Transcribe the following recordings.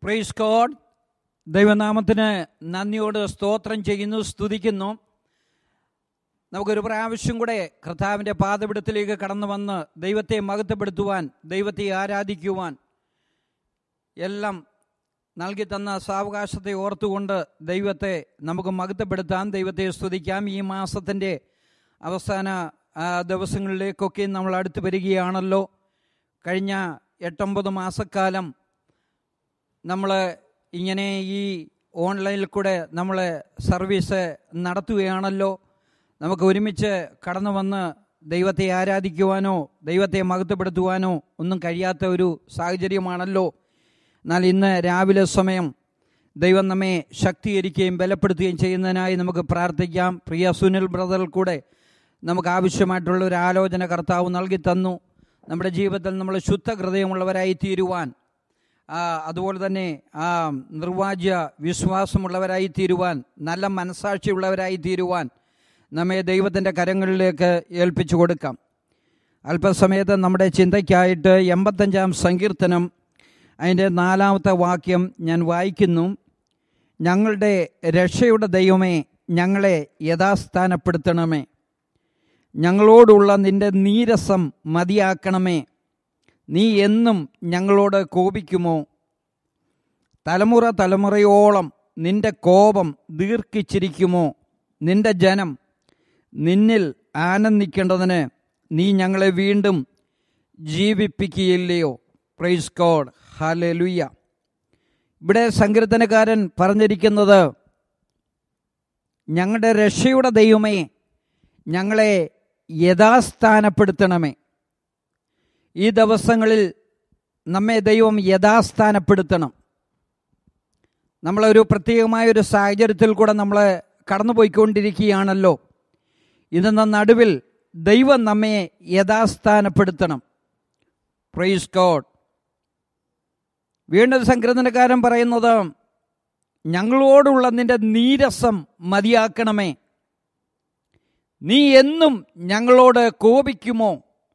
Price code ദൈവനാമത്തിന് നന്ദിയോട് സ്തോത്രം ചെയ്യുന്നു സ്തുതിക്കുന്നു നമുക്കൊരു പ്രാവശ്യം കൂടെ കർത്താവിൻ്റെ പാതപിടത്തിലേക്ക് കടന്നു വന്ന് ദൈവത്തെ മഹത്വപ്പെടുത്തുവാൻ ദൈവത്തെ ആരാധിക്കുവാൻ എല്ലാം നൽകി തന്ന സാവകാശത്തെ ഓർത്തുകൊണ്ട് ദൈവത്തെ നമുക്ക് മഹത്വപ്പെടുത്താം ദൈവത്തെ സ്തുതിക്കാം ഈ മാസത്തിൻ്റെ അവസാന ആ, ദിവസങ്ങളിലേക്കൊക്കെ നമ്മൾ അടുത്ത് വരികയാണല്ലോ കഴിഞ്ഞ എട്ടൊമ്പത് മാസക്കാലം നമ്മൾ ഇങ്ങനെ ഈ ഓൺലൈനിൽ കൂടെ നമ്മൾ സർവീസ് നടത്തുകയാണല്ലോ നമുക്ക് ഒരുമിച്ച് കടന്നു വന്ന് ദൈവത്തെ ആരാധിക്കുവാനോ ദൈവത്തെ മഹത്വപ്പെടുത്തുവാനോ ഒന്നും കഴിയാത്ത ഒരു സാഹചര്യമാണല്ലോ എന്നാൽ ഇന്ന് രാവിലെ സമയം ദൈവം നമ്മെ ശക്തീകരിക്കുകയും ബലപ്പെടുത്തുകയും ചെയ്യുന്നതിനായി നമുക്ക് പ്രാർത്ഥിക്കാം പ്രിയ സുനിൽ ബ്രദറിൽ കൂടെ നമുക്ക് ആവശ്യമായിട്ടുള്ള ഒരു ആലോചന കർത്താവ് നൽകി തന്നു നമ്മുടെ ജീവിതത്തിൽ നമ്മൾ ശുദ്ധ ഹൃദയമുള്ളവരായി തീരുവാൻ ആ, അതുപോലെ തന്നെ ആ നിർവാജ്യ വിശ്വാസമുള്ളവരായി തീരുവാൻ നല്ല മനസാക്ഷിയുള്ളവരായി തീരുവാൻ നമ്മെ ദൈവത്തിൻ്റെ കരങ്ങളിലേക്ക് ഏൽപ്പിച്ചു കൊടുക്കാം അല്പസമയത്ത് നമ്മുടെ ചിന്തയ്ക്കായിട്ട് എൺപത്തഞ്ചാം സങ്കീർത്തനം അതിൻ്റെ നാലാമത്തെ വാക്യം ഞാൻ വായിക്കുന്നു ഞങ്ങളുടെ രക്ഷയുടെ ദൈവമേ ഞങ്ങളെ യഥാസ്ഥാനപ്പെടുത്തണമേ ഞങ്ങളോടുള്ള നിന്റെ നീരസം മതിയാക്കണമേ നീ എന്നും ഞങ്ങളോട് കോപിക്കുമോ തലമുറ തലമുറയോളം നിന്റെ കോപം ദീർഘിച്ചിരിക്കുമോ നിന്റെ ജനം നിന്നിൽ ആനന്ദിക്കേണ്ടതിന് നീ ഞങ്ങളെ വീണ്ടും ജീവിപ്പിക്കുകയില്ലയോ പ്രൈസ് കോഡ് ഹാലലുയ്യ ഇവിടെ സങ്കീർത്തനക്കാരൻ പറഞ്ഞിരിക്കുന്നത് ഞങ്ങളുടെ രക്ഷയുടെ ദൈവമേ ഞങ്ങളെ യഥാസ്ഥാനപ്പെടുത്തണമേ ഈ ദിവസങ്ങളിൽ നമ്മെ ദൈവം യഥാസ്ഥാനപ്പെടുത്തണം നമ്മളൊരു പ്രത്യേകമായ ഒരു സാഹചര്യത്തിൽ കൂടെ നമ്മൾ കടന്നുപോയിക്കൊണ്ടിരിക്കുകയാണല്ലോ ഇതിൻ്റെ നടുവിൽ ദൈവം നമ്മെ യഥാസ്ഥാനപ്പെടുത്തണം പ്രൈസ് ഗോഡ് വീണ്ടും സങ്കീർത്തനക്കാരൻ പറയുന്നത് ഞങ്ങളോടുള്ള നിന്റെ നീരസം മതിയാക്കണമേ നീ എന്നും ഞങ്ങളോട് കോപിക്കുമോ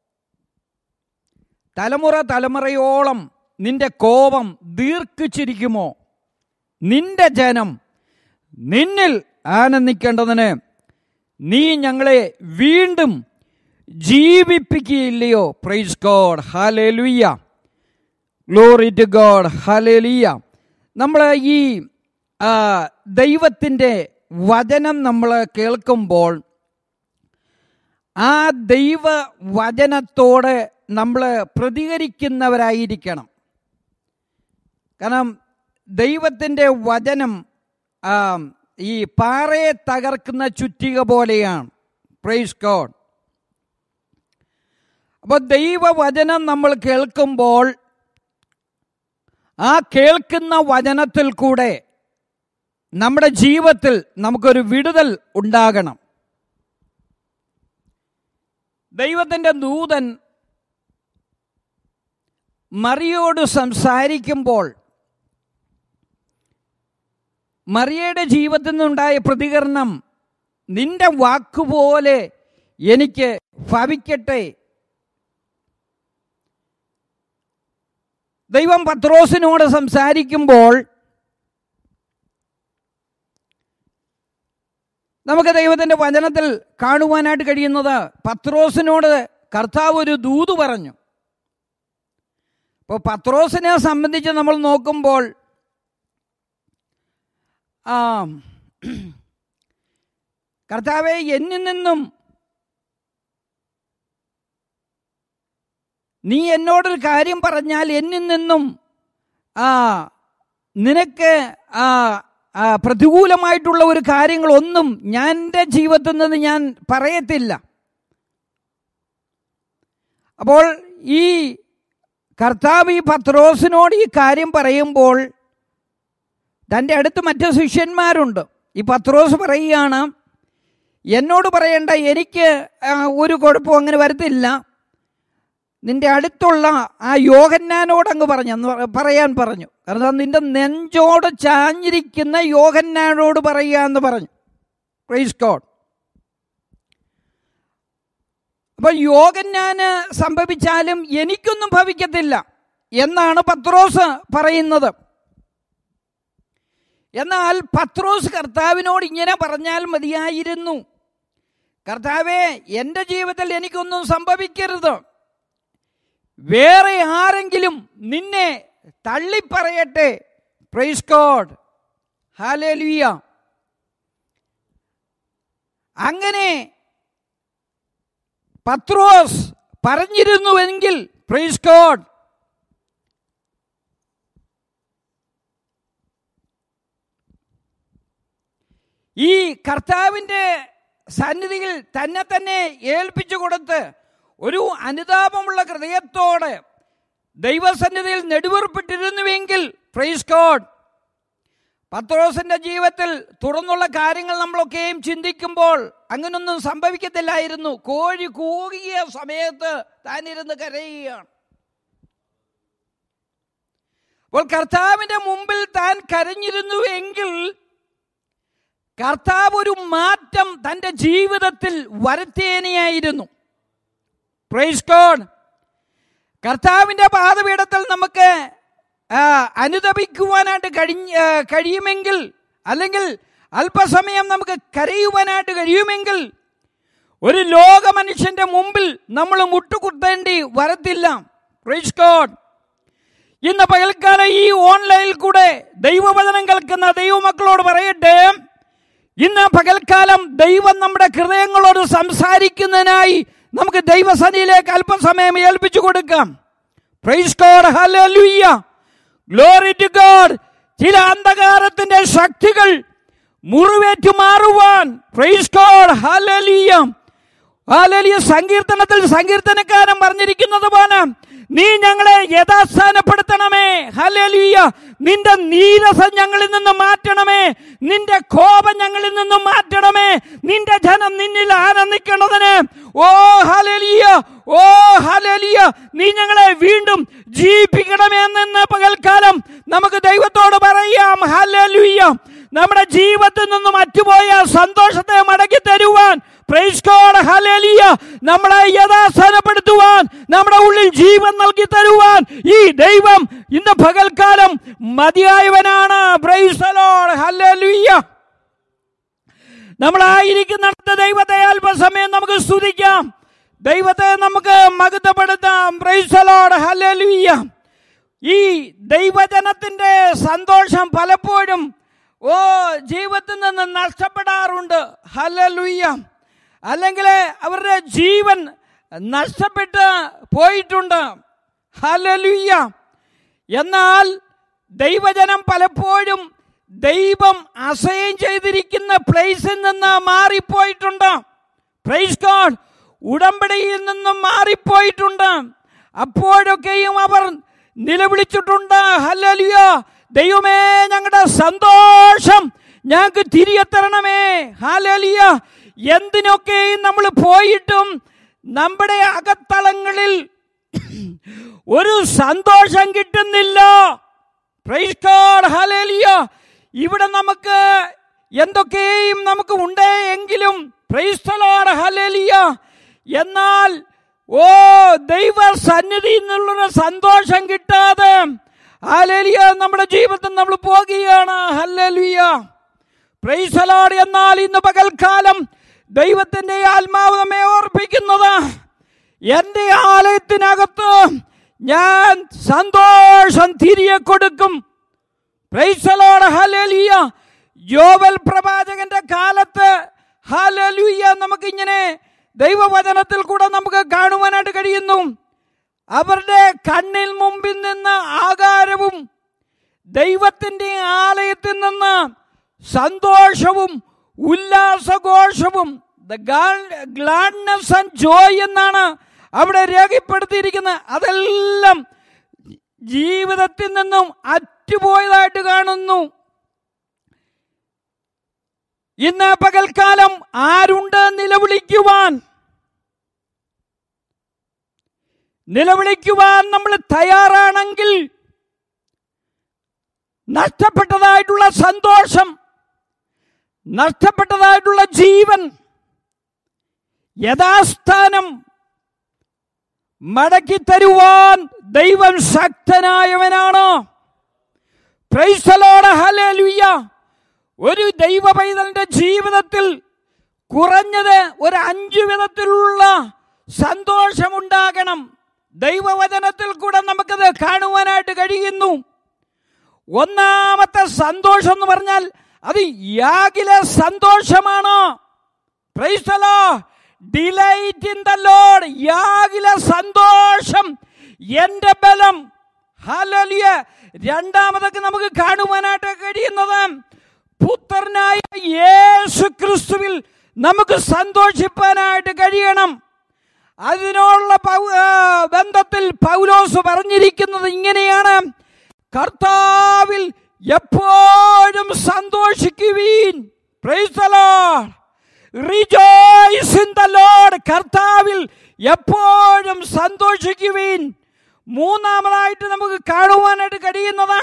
തലമുറ തലമുറയോളം നിന്റെ കോപം ദീർഘിച്ചിരിക്കുമോ നിന്റെ ജനം നിന്നിൽ ആനന്ദിക്കേണ്ടതിന് നീ ഞങ്ങളെ വീണ്ടും ജീവിപ്പിക്കുകയില്ലയോ praise God hallelujah glory to God hallelujah നമ്മൾ ഈ ആ, ദൈവത്തിൻ്റെ വചനം നമ്മൾ കേൾക്കുമ്പോൾ ആ ദൈവ വചനത്തോട് നമ്മൾ പ്രതികരിക്കുന്നവരായിരിക്കണം കാരണം ദൈവത്തിൻ്റെ വചനം ആ, ഈ പാറയെ തകർക്കുന്ന ചുറ്റിക പോലെയാണ് പ്രൈസ് ഗോഡ് അപ്പോൾ ദൈവവചനം നമ്മൾ കേൾക്കുമ്പോൾ ആ കേൾക്കുന്ന വചനത്തിൽ കൂടെ നമ്മുടെ ജീവിതത്തിൽ നമുക്കൊരു വിടുതൽ ഉണ്ടാകണം ദൈവത്തിൻ്റെ ദൂതൻ മറിയോട് സംസാരിക്കുമ്പോൾ മറിയയുടെ ജീവിതത്തിൽ നിന്നുണ്ടായ പ്രതികരണം നിന്റെ വാക്കുപോലെ എനിക്ക് ഭവിക്കട്ടെ ദൈവം പത്രോസിനോട് സംസാരിക്കുമ്പോൾ നമുക്ക് ദൈവത്തിന്റെ വചനത്തിൽ കാണുവാനായിട്ട് കഴിയുന്നത് പത്രോസിനോട് കർത്താവ് ഒരു ദൂത് പറഞ്ഞു ഇപ്പോൾ പത്രോസിനെ സംബന്ധിച്ച് നമ്മൾ നോക്കുമ്പോൾ ആ കർത്താവെ എന്നിൽ നിന്നും നീ എന്നോടൊരു കാര്യം പറഞ്ഞാൽ എന്നിൽ നിന്നും ആ നിനക്ക് ആ ആ, പ്രതികൂലമായിട്ടുള്ള ഒരു കാര്യങ്ങളൊന്നും ഞാൻ എൻ്റെ ജീവിതത്തിൽ നിന്ന് ഞാൻ പറയത്തില്ല അപ്പോൾ ഈ കർത്താവ് ഈ പത്രോസിനോട് ഈ കാര്യം പറയുമ്പോൾ തൻ്റെ അടുത്ത് മറ്റ് ശിഷ്യന്മാരുണ്ട് ഈ പത്രോസ് പറയുകയാണ് എന്നോട് പറയേണ്ട എനിക്ക് ആ, ഒരു കുഴപ്പവും അങ്ങനെ വരത്തില്ല നിന്റെ അടുത്തുള്ള ആ യോഹന്നാനോട് അങ്ങ് പറഞ്ഞു എന്ന് പറ- പറയാൻ പറഞ്ഞു കാരണം നിന്റെ നെഞ്ചോട് ചാഞ്ഞിരിക്കുന്ന യോഹന്നാനോട് പറയുക എന്ന് പറഞ്ഞു പ്രൈസ് ഗോഡ് അപ്പൊ യോഗന്നാന് സംഭവിച്ചാലും എനിക്കൊന്നും ഭവിക്കത്തില്ല എന്നാണ് പത്രോസ് പറയുന്നത് എന്നാൽ പത്രോസ് കർത്താവിനോട് ഇങ്ങനെ പറഞ്ഞാൽ മതിയായിരുന്നു കർത്താവെ എൻ്റെ ജീവിതത്തിൽ എനിക്കൊന്നും സംഭവിക്കരുത് വേറെ ആരെങ്കിലും നിന്നെ തള്ളിപ്പറയട്ടെ പ്രൈസ് കോഡ് ഹാലേലുയ അങ്ങനെ പത്രോസ് പറഞ്ഞിരുന്നുവെങ്കിൽ പ്രൈസ് കോഡ് ഈ കർത്താവിൻ്റെ സന്നിധിയിൽ തന്നെ തന്നെ ഏൽപ്പിച്ചു കൊടുത്ത് ഒരു അനുതാപമുള്ള ഹൃദയത്തോടെ ദൈവസന്നിധിയിൽ നെടുവേർപ്പെട്ടിരുന്നുവെങ്കിൽ പ്രൈസ് കോഡ് പത്രോസിന്റെ ജീവിതത്തിൽ തുറന്നുള്ള കാര്യങ്ങൾ നമ്മളൊക്കെയും ചിന്തിക്കുമ്പോൾ അങ്ങനൊന്നും സംഭവിക്കത്തില്ലായിരുന്നു കോഴി കൂകിയ സമയത്ത് താനിരുന്ന് കരയുകയാണ് അപ്പോൾ കർത്താവിന്റെ മുമ്പിൽ താൻ കരഞ്ഞിരുന്നുവെങ്കിൽ കർത്താവ് ഒരു മാറ്റം തൻ്റെ ജീവിതത്തിൽ വരുത്തേനെയായിരുന്നു പ്രൈസ് കോഡ് കർത്താവിൻ്റെ പാതപീഠത്തിൽ നമുക്ക് ആ, അനുതപിക്കുവാനായിട്ട് കഴിഞ്ഞ ആ, കഴിയുമെങ്കിൽ അല്ലെങ്കിൽ അല്പസമയം നമുക്ക് കരയുവാനായിട്ട് കഴിയുമെങ്കിൽ ഒരു ലോക മനുഷ്യന്റെ മുമ്പിൽ നമ്മൾ മുട്ടുകുത്തേണ്ടി വരത്തില്ല പ്രൈസ് കോഡ് ഇന്ന് പകൽക്കാലം ഈ ഓൺലൈനിൽ കൂടെ ദൈവവചനം കേൾക്കുന്ന ദൈവമക്കളോട് പറയട്ടെ ഇന്ന് പകൽക്കാലം ദൈവം നമ്മുടെ ഹൃദയങ്ങളോട് സംസാരിക്കുന്നതിനായി നമുക്ക് ദൈവസന്നിധിയിലേക്ക് അല്പസമയം ഏൽപ്പിച്ചു കൊടുക്കാം praise God hallelujah glory to God ചില അന്ധകാരത്തിന്റെ ശക്തികൾ മുറിവേറ്റു മാറുവാൻ പ്രൈസ് ഗോഡ് ഹല്ലേലൂയ ഹല്ലേലൂയ സങ്കീർത്തനത്തിൽ സങ്കീർത്തനക്കാരൻ പറഞ്ഞിരിക്കുന്നത് പോലെ നീ ഞങ്ങളെ യഥാസ്ഥാനപ്പെടുത്തണമേ ഹല്ലേലൂയ നിന്റെ നീരസം ഞങ്ങളിൽ നിന്ന് മാറ്റണമേ നിന്റെ കോപം ഞങ്ങളിൽ നിന്ന് മാറ്റണമേ നിന്റെ ജനം നിന്നിൽ ആനന്ദിക്കണതിന് ഓ ഹലലിയ ഓ ഹലലിയ നീ ഞങ്ങളെ വീണ്ടും ജീവിപ്പിക്കണമേ എന്ന് പകൽക്കാലം നമുക്ക് ദൈവത്തോട് പറയാം ഹലലുയ്യ നമ്മുടെ ജീവിതത്തിൽ നിന്നും അറ്റുപോയ സന്തോഷത്തെ മടക്കി തരുവാൻ പ്രൈസ് ഗോഡ് ഹല്ലേലൂയ നമ്മളെ യഥാസ്ഥാനപ്പെടുത്തുവാൻ നമ്മുടെ ഉള്ളിൽ ജീവൻ നൽകി തരുവാൻ ഈ ദൈവം ഇന്ന് പകൽക്കാലം മതിയായവനാണ് പ്രൈസ് ലോർഡ് ഹല്ലേലൂയ നമ്മളായിരിക്കുന്നിടത്ത് ദൈവത്തെ അല്പസമയം നമുക്ക് സ്തുതിക്കാം ദൈവത്തെ നമുക്ക് മകതപ്പെടുത്താം പ്രൈസ് ലോർഡ് ഹല്ലേലൂയ ഈ ദൈവജനത്തിന്റെ സന്തോഷം പലപ്പോഴും ഓ ജീവിതത്തിൽ നിന്ന് നഷ്ടപ്പെടാറുണ്ട് ഹല്ലേലൂയ അല്ലെങ്കിൽ അവരുടെ ജീവൻ നഷ്ടപ്പെട്ട് പോയിട്ടുണ്ട് ഹല്ലേലൂയ എന്നാൽ ദൈവജനം പലപ്പോഴും ദൈവം അസൈൻ ചെയ്തിരിക്കുന്ന പ്ലേസിൽ നിന്ന് മാറിപ്പോയിട്ടുണ്ട് പ്രൈസ് ഗോഡ് ഉടമ്പടിയിൽ നിന്നും മാറിപ്പോയിട്ടുണ്ട് അപ്പോഴൊക്കെയും അവർ നിലവിളിച്ചിട്ടുണ്ട് ഹല്ലേലൂയ ദൈവമേ ഞങ്ങളുടെ സന്തോഷം ഞങ്ങൾക്ക് തിരികെ തരണമേ ഹാലേലിയ എന്തിനൊക്കെയും നമ്മൾ പോയിട്ടും നമ്മുടെ അകത്തളങ്ങളിൽ ഒരു സന്തോഷം കിട്ടുന്നില്ല പ്രൈസ് ഗോഡ് ഹല്ലേലൂയ ഇവിടെ നമുക്ക് എന്തൊക്കെയും നമുക്ക് ഉണ്ട് എങ്കിലും പ്രൈസ് ലോർഡ് ഹല്ലേലൂയ എന്നാൽ ഓ ദൈവ സന്നിധിയിൽ നിന്നുള്ള സന്തോഷം കിട്ടാതെ ഹല്ലേലൂയ നമ്മുടെ ജീവിതത്തിൽ നമ്മൾ പോകുകയാണ് ഹല്ലേലൂയ പ്രൈസ് ലോർഡ് എന്നാൽ ഇന്ന് പകൽക്കാലം ദൈവത്തിന്റെ ആത്മാവ് നമ്മെ ഓർപ്പിക്കുന്നത് എന്റെ ആലയത്തിനകത്ത് ഞാൻ സന്തോഷം തിരികെ കൊടുക്കും പ്രൈസലോട് ഹലലിയ യോവൽ പ്രവാചകന്റെ കാലത്ത് ഹലലുയ നമുക്കിങ്ങനെ ദൈവവചനത്തിൽ കൂടെ നമുക്ക് കാണുവാനായിട്ട് കഴിയുന്നു അവരുടെ കണ്ണിൽ മുമ്പിൽ നിന്ന് ആകാരവും ദൈവത്തിന്റെ ആലയത്തിൽ നിന്ന് സന്തോഷവും ഉല്ലാസഘോഷവും ദ ഗ്ലാഡ്നെസ് ആൻഡ് ജോയ് എന്നാണ് അവിടെ രേഖപ്പെടുത്തിയിരിക്കുന്നത് അതെല്ലാം ജീവിതത്തിൽ നിന്നും അറ്റുപോയതായിട്ട് കാണുന്നു ഇന്ന് പകൽക്കാലം ആരുണ്ട് നിലവിളിക്കുവാൻ നിലവിളിക്കുവാൻ നമ്മൾ തയ്യാറാണെങ്കിൽ നഷ്ടപ്പെട്ടതായിട്ടുള്ള സന്തോഷം നഷ്ടപ്പെട്ടതായിട്ടുള്ള ജീവൻ യഥാസ്ഥാനം മടക്കി തരുവാൻ ദൈവം ശക്തനായവനാണ് പ്രൈസലോട് ഹലേലുയ്യ ഒരു ദൈവ പൈതലിന്റെ ജീവിതത്തിൽ കുറഞ്ഞത് ഒരു അഞ്ചു വിധത്തിലുള്ള സന്തോഷമുണ്ടാകണം ദൈവവചനത്തിൽ കൂടെ നമുക്കത് കാണുവാനായിട്ട് കഴിയുന്നു ഒന്നാമത്തെ സന്തോഷം എന്ന് പറഞ്ഞാൽ അത് യാഗിലെ സന്തോഷമാണ് ഡിലൈറ്റ് ഇൻ ദ ലോഡ് യാഗിലെ സന്തോഷം എന്റെ ബലം ഹല്ലേലൂയ രണ്ടാമതൊക്കെ നമുക്ക് കാണുവാനായിട്ട് കഴിയുന്നത് പുത്രനായ യേശു ക്രിസ്തുവിൽ നമുക്ക് സന്തോഷിപ്പാനായിട്ട് കഴിയണം അതിനുള്ള പൗ- ആ, ബന്ധത്തിൽ പൗലോസ് പറഞ്ഞിരിക്കുന്നത് ഇങ്ങനെയാണ് കർത്താവിൽ എപ്പോഴും സന്തോഷിക്കുവീൻ Praise the Lord. Rejoice in the Lord. കർത്താവിൽ എപ്പോഴും സന്തോഷിക്കുവീൻ മൂന്നാമതായിട്ട് നമുക്ക് കാണുവാനായിട്ട് കഴിയുന്നത്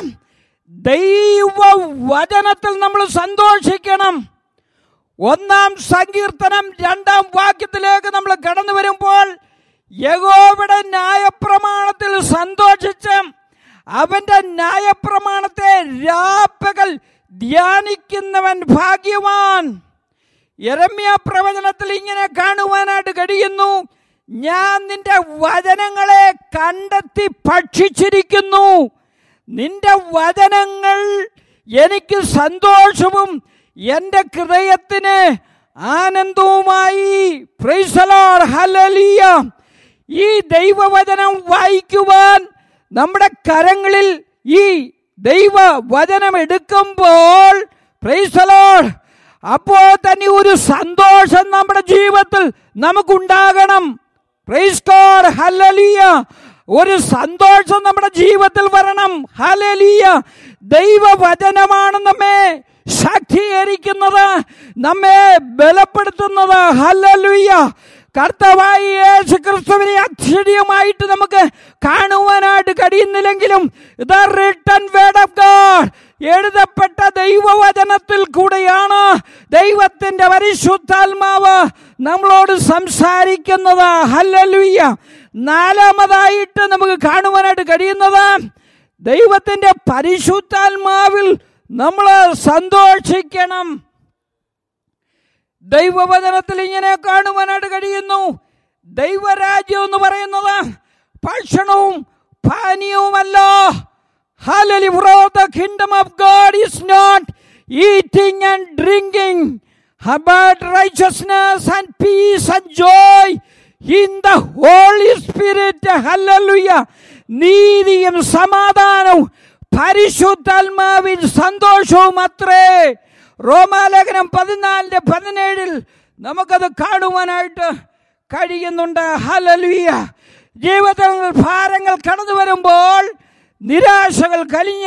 ദൈവ വചനത്തിൽ നമ്മൾ സന്തോഷിക്കണം ഒന്നാം സങ്കീർത്തനം രണ്ടാം വാക്യത്തിലേക്ക് നമ്മൾ കടന്നു വരുമ്പോൾ യഗോവിടെ ന്യായപ്രമാണത്തിൽ സന്തോഷിച്ച് അവന്റെ ന്യായപ്രമാണത്തെ രാപ്പകൽ ധ്യാനിക്കുന്നവൻ ഭാഗ്യവാൻ യരമ്യ പ്രവചനത്തിൽ ഇങ്ങനെ കാണുവാനായിട്ട് കഴിയുന്നു ഞാൻ നിന്റെ വചനങ്ങളെ കണ്ടെത്തി ഭക്ഷിച്ചിരിക്കുന്നു നിന്റെ വചനങ്ങൾ എനിക്ക് സന്തോഷവും എൻ്റെ ഹൃദയത്തിന് ആനന്ദവുമായി Praise the Lord. Hallelujah. ഈ ദൈവവചനം വായിക്കുവാൻ നമ്മുടെ കരങ്ങളിൽ ഈ ദൈവവചനം എടുക്കുമ്പോൾ Praise the Lord. അപ്പോൾ തന്നെ ഒരു സന്തോഷം നമ്മുടെ ജീവിതത്തിൽ നമുക്കുണ്ടാകണം Praise God. Hallelujah. ഒരു സന്തോഷം നമ്മുടെ ജീവിതത്തിൽ വരണം ഹലലിയ ദൈവവചനമാണ് നമ്മെ ശാക്തീകരിക്കുന്നത് നമ്മെ ബലപ്പെടുത്തുന്നത് ഹലലുയ്യ കർത്താവായി യേശു ക്രിസ്തുവിനെ അക്ഷരീയമായിട്ട് നമുക്ക് കാണുവാനായിട്ട് കഴിയുന്നില്ലെങ്കിലും the written word of God എഴുതപ്പെട്ട ദൈവവചനത്തിൽ കൂടെയാണ് ദൈവത്തിന്റെ പരിശുദ്ധാത്മാവ് നമ്മളോട് സംസാരിക്കുന്നത് ഹല്ലലുയ്യ നാലാമതായിട്ട് നമുക്ക് കാണുവാനായിട്ട് കഴിയുന്നത് ദൈവത്തിന്റെ പരിശുദ്ധാത്മാവിൽ നമ്മൾ സന്തോഷിക്കണം ദൈവവചനത്തിൽ ഇങ്ങനെ കാണുവാനായിട്ട് കഴിയുന്നു ദൈവരാജ്യം എന്ന് പറയുന്നത് ഭക്ഷണവും പാനീയവുമല്ല Hallelujah. For the kingdom of God is not eating and drinking, but righteousness and peace and joy in the Holy Spirit. Hallelujah. നീതിയും സമാധാനവും പരിശുദ്ധാത്മാവിൻ സന്തോഷവും അത്രേ റോമാലേഖനം പതിനാലിന്റെ പതിനേഴിൽ നമുക്കത് കാണുവാനായിട്ട് കഴിയുന്നുണ്ട് ഹലലുയ ജീവിതത്തിൽ ഭാരങ്ങൾ കടന്നു വരുമ്പോൾ നിരാശകൾ കലിഞ്ഞ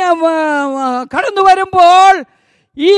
കടന്നു വരുമ്പോൾ ഈ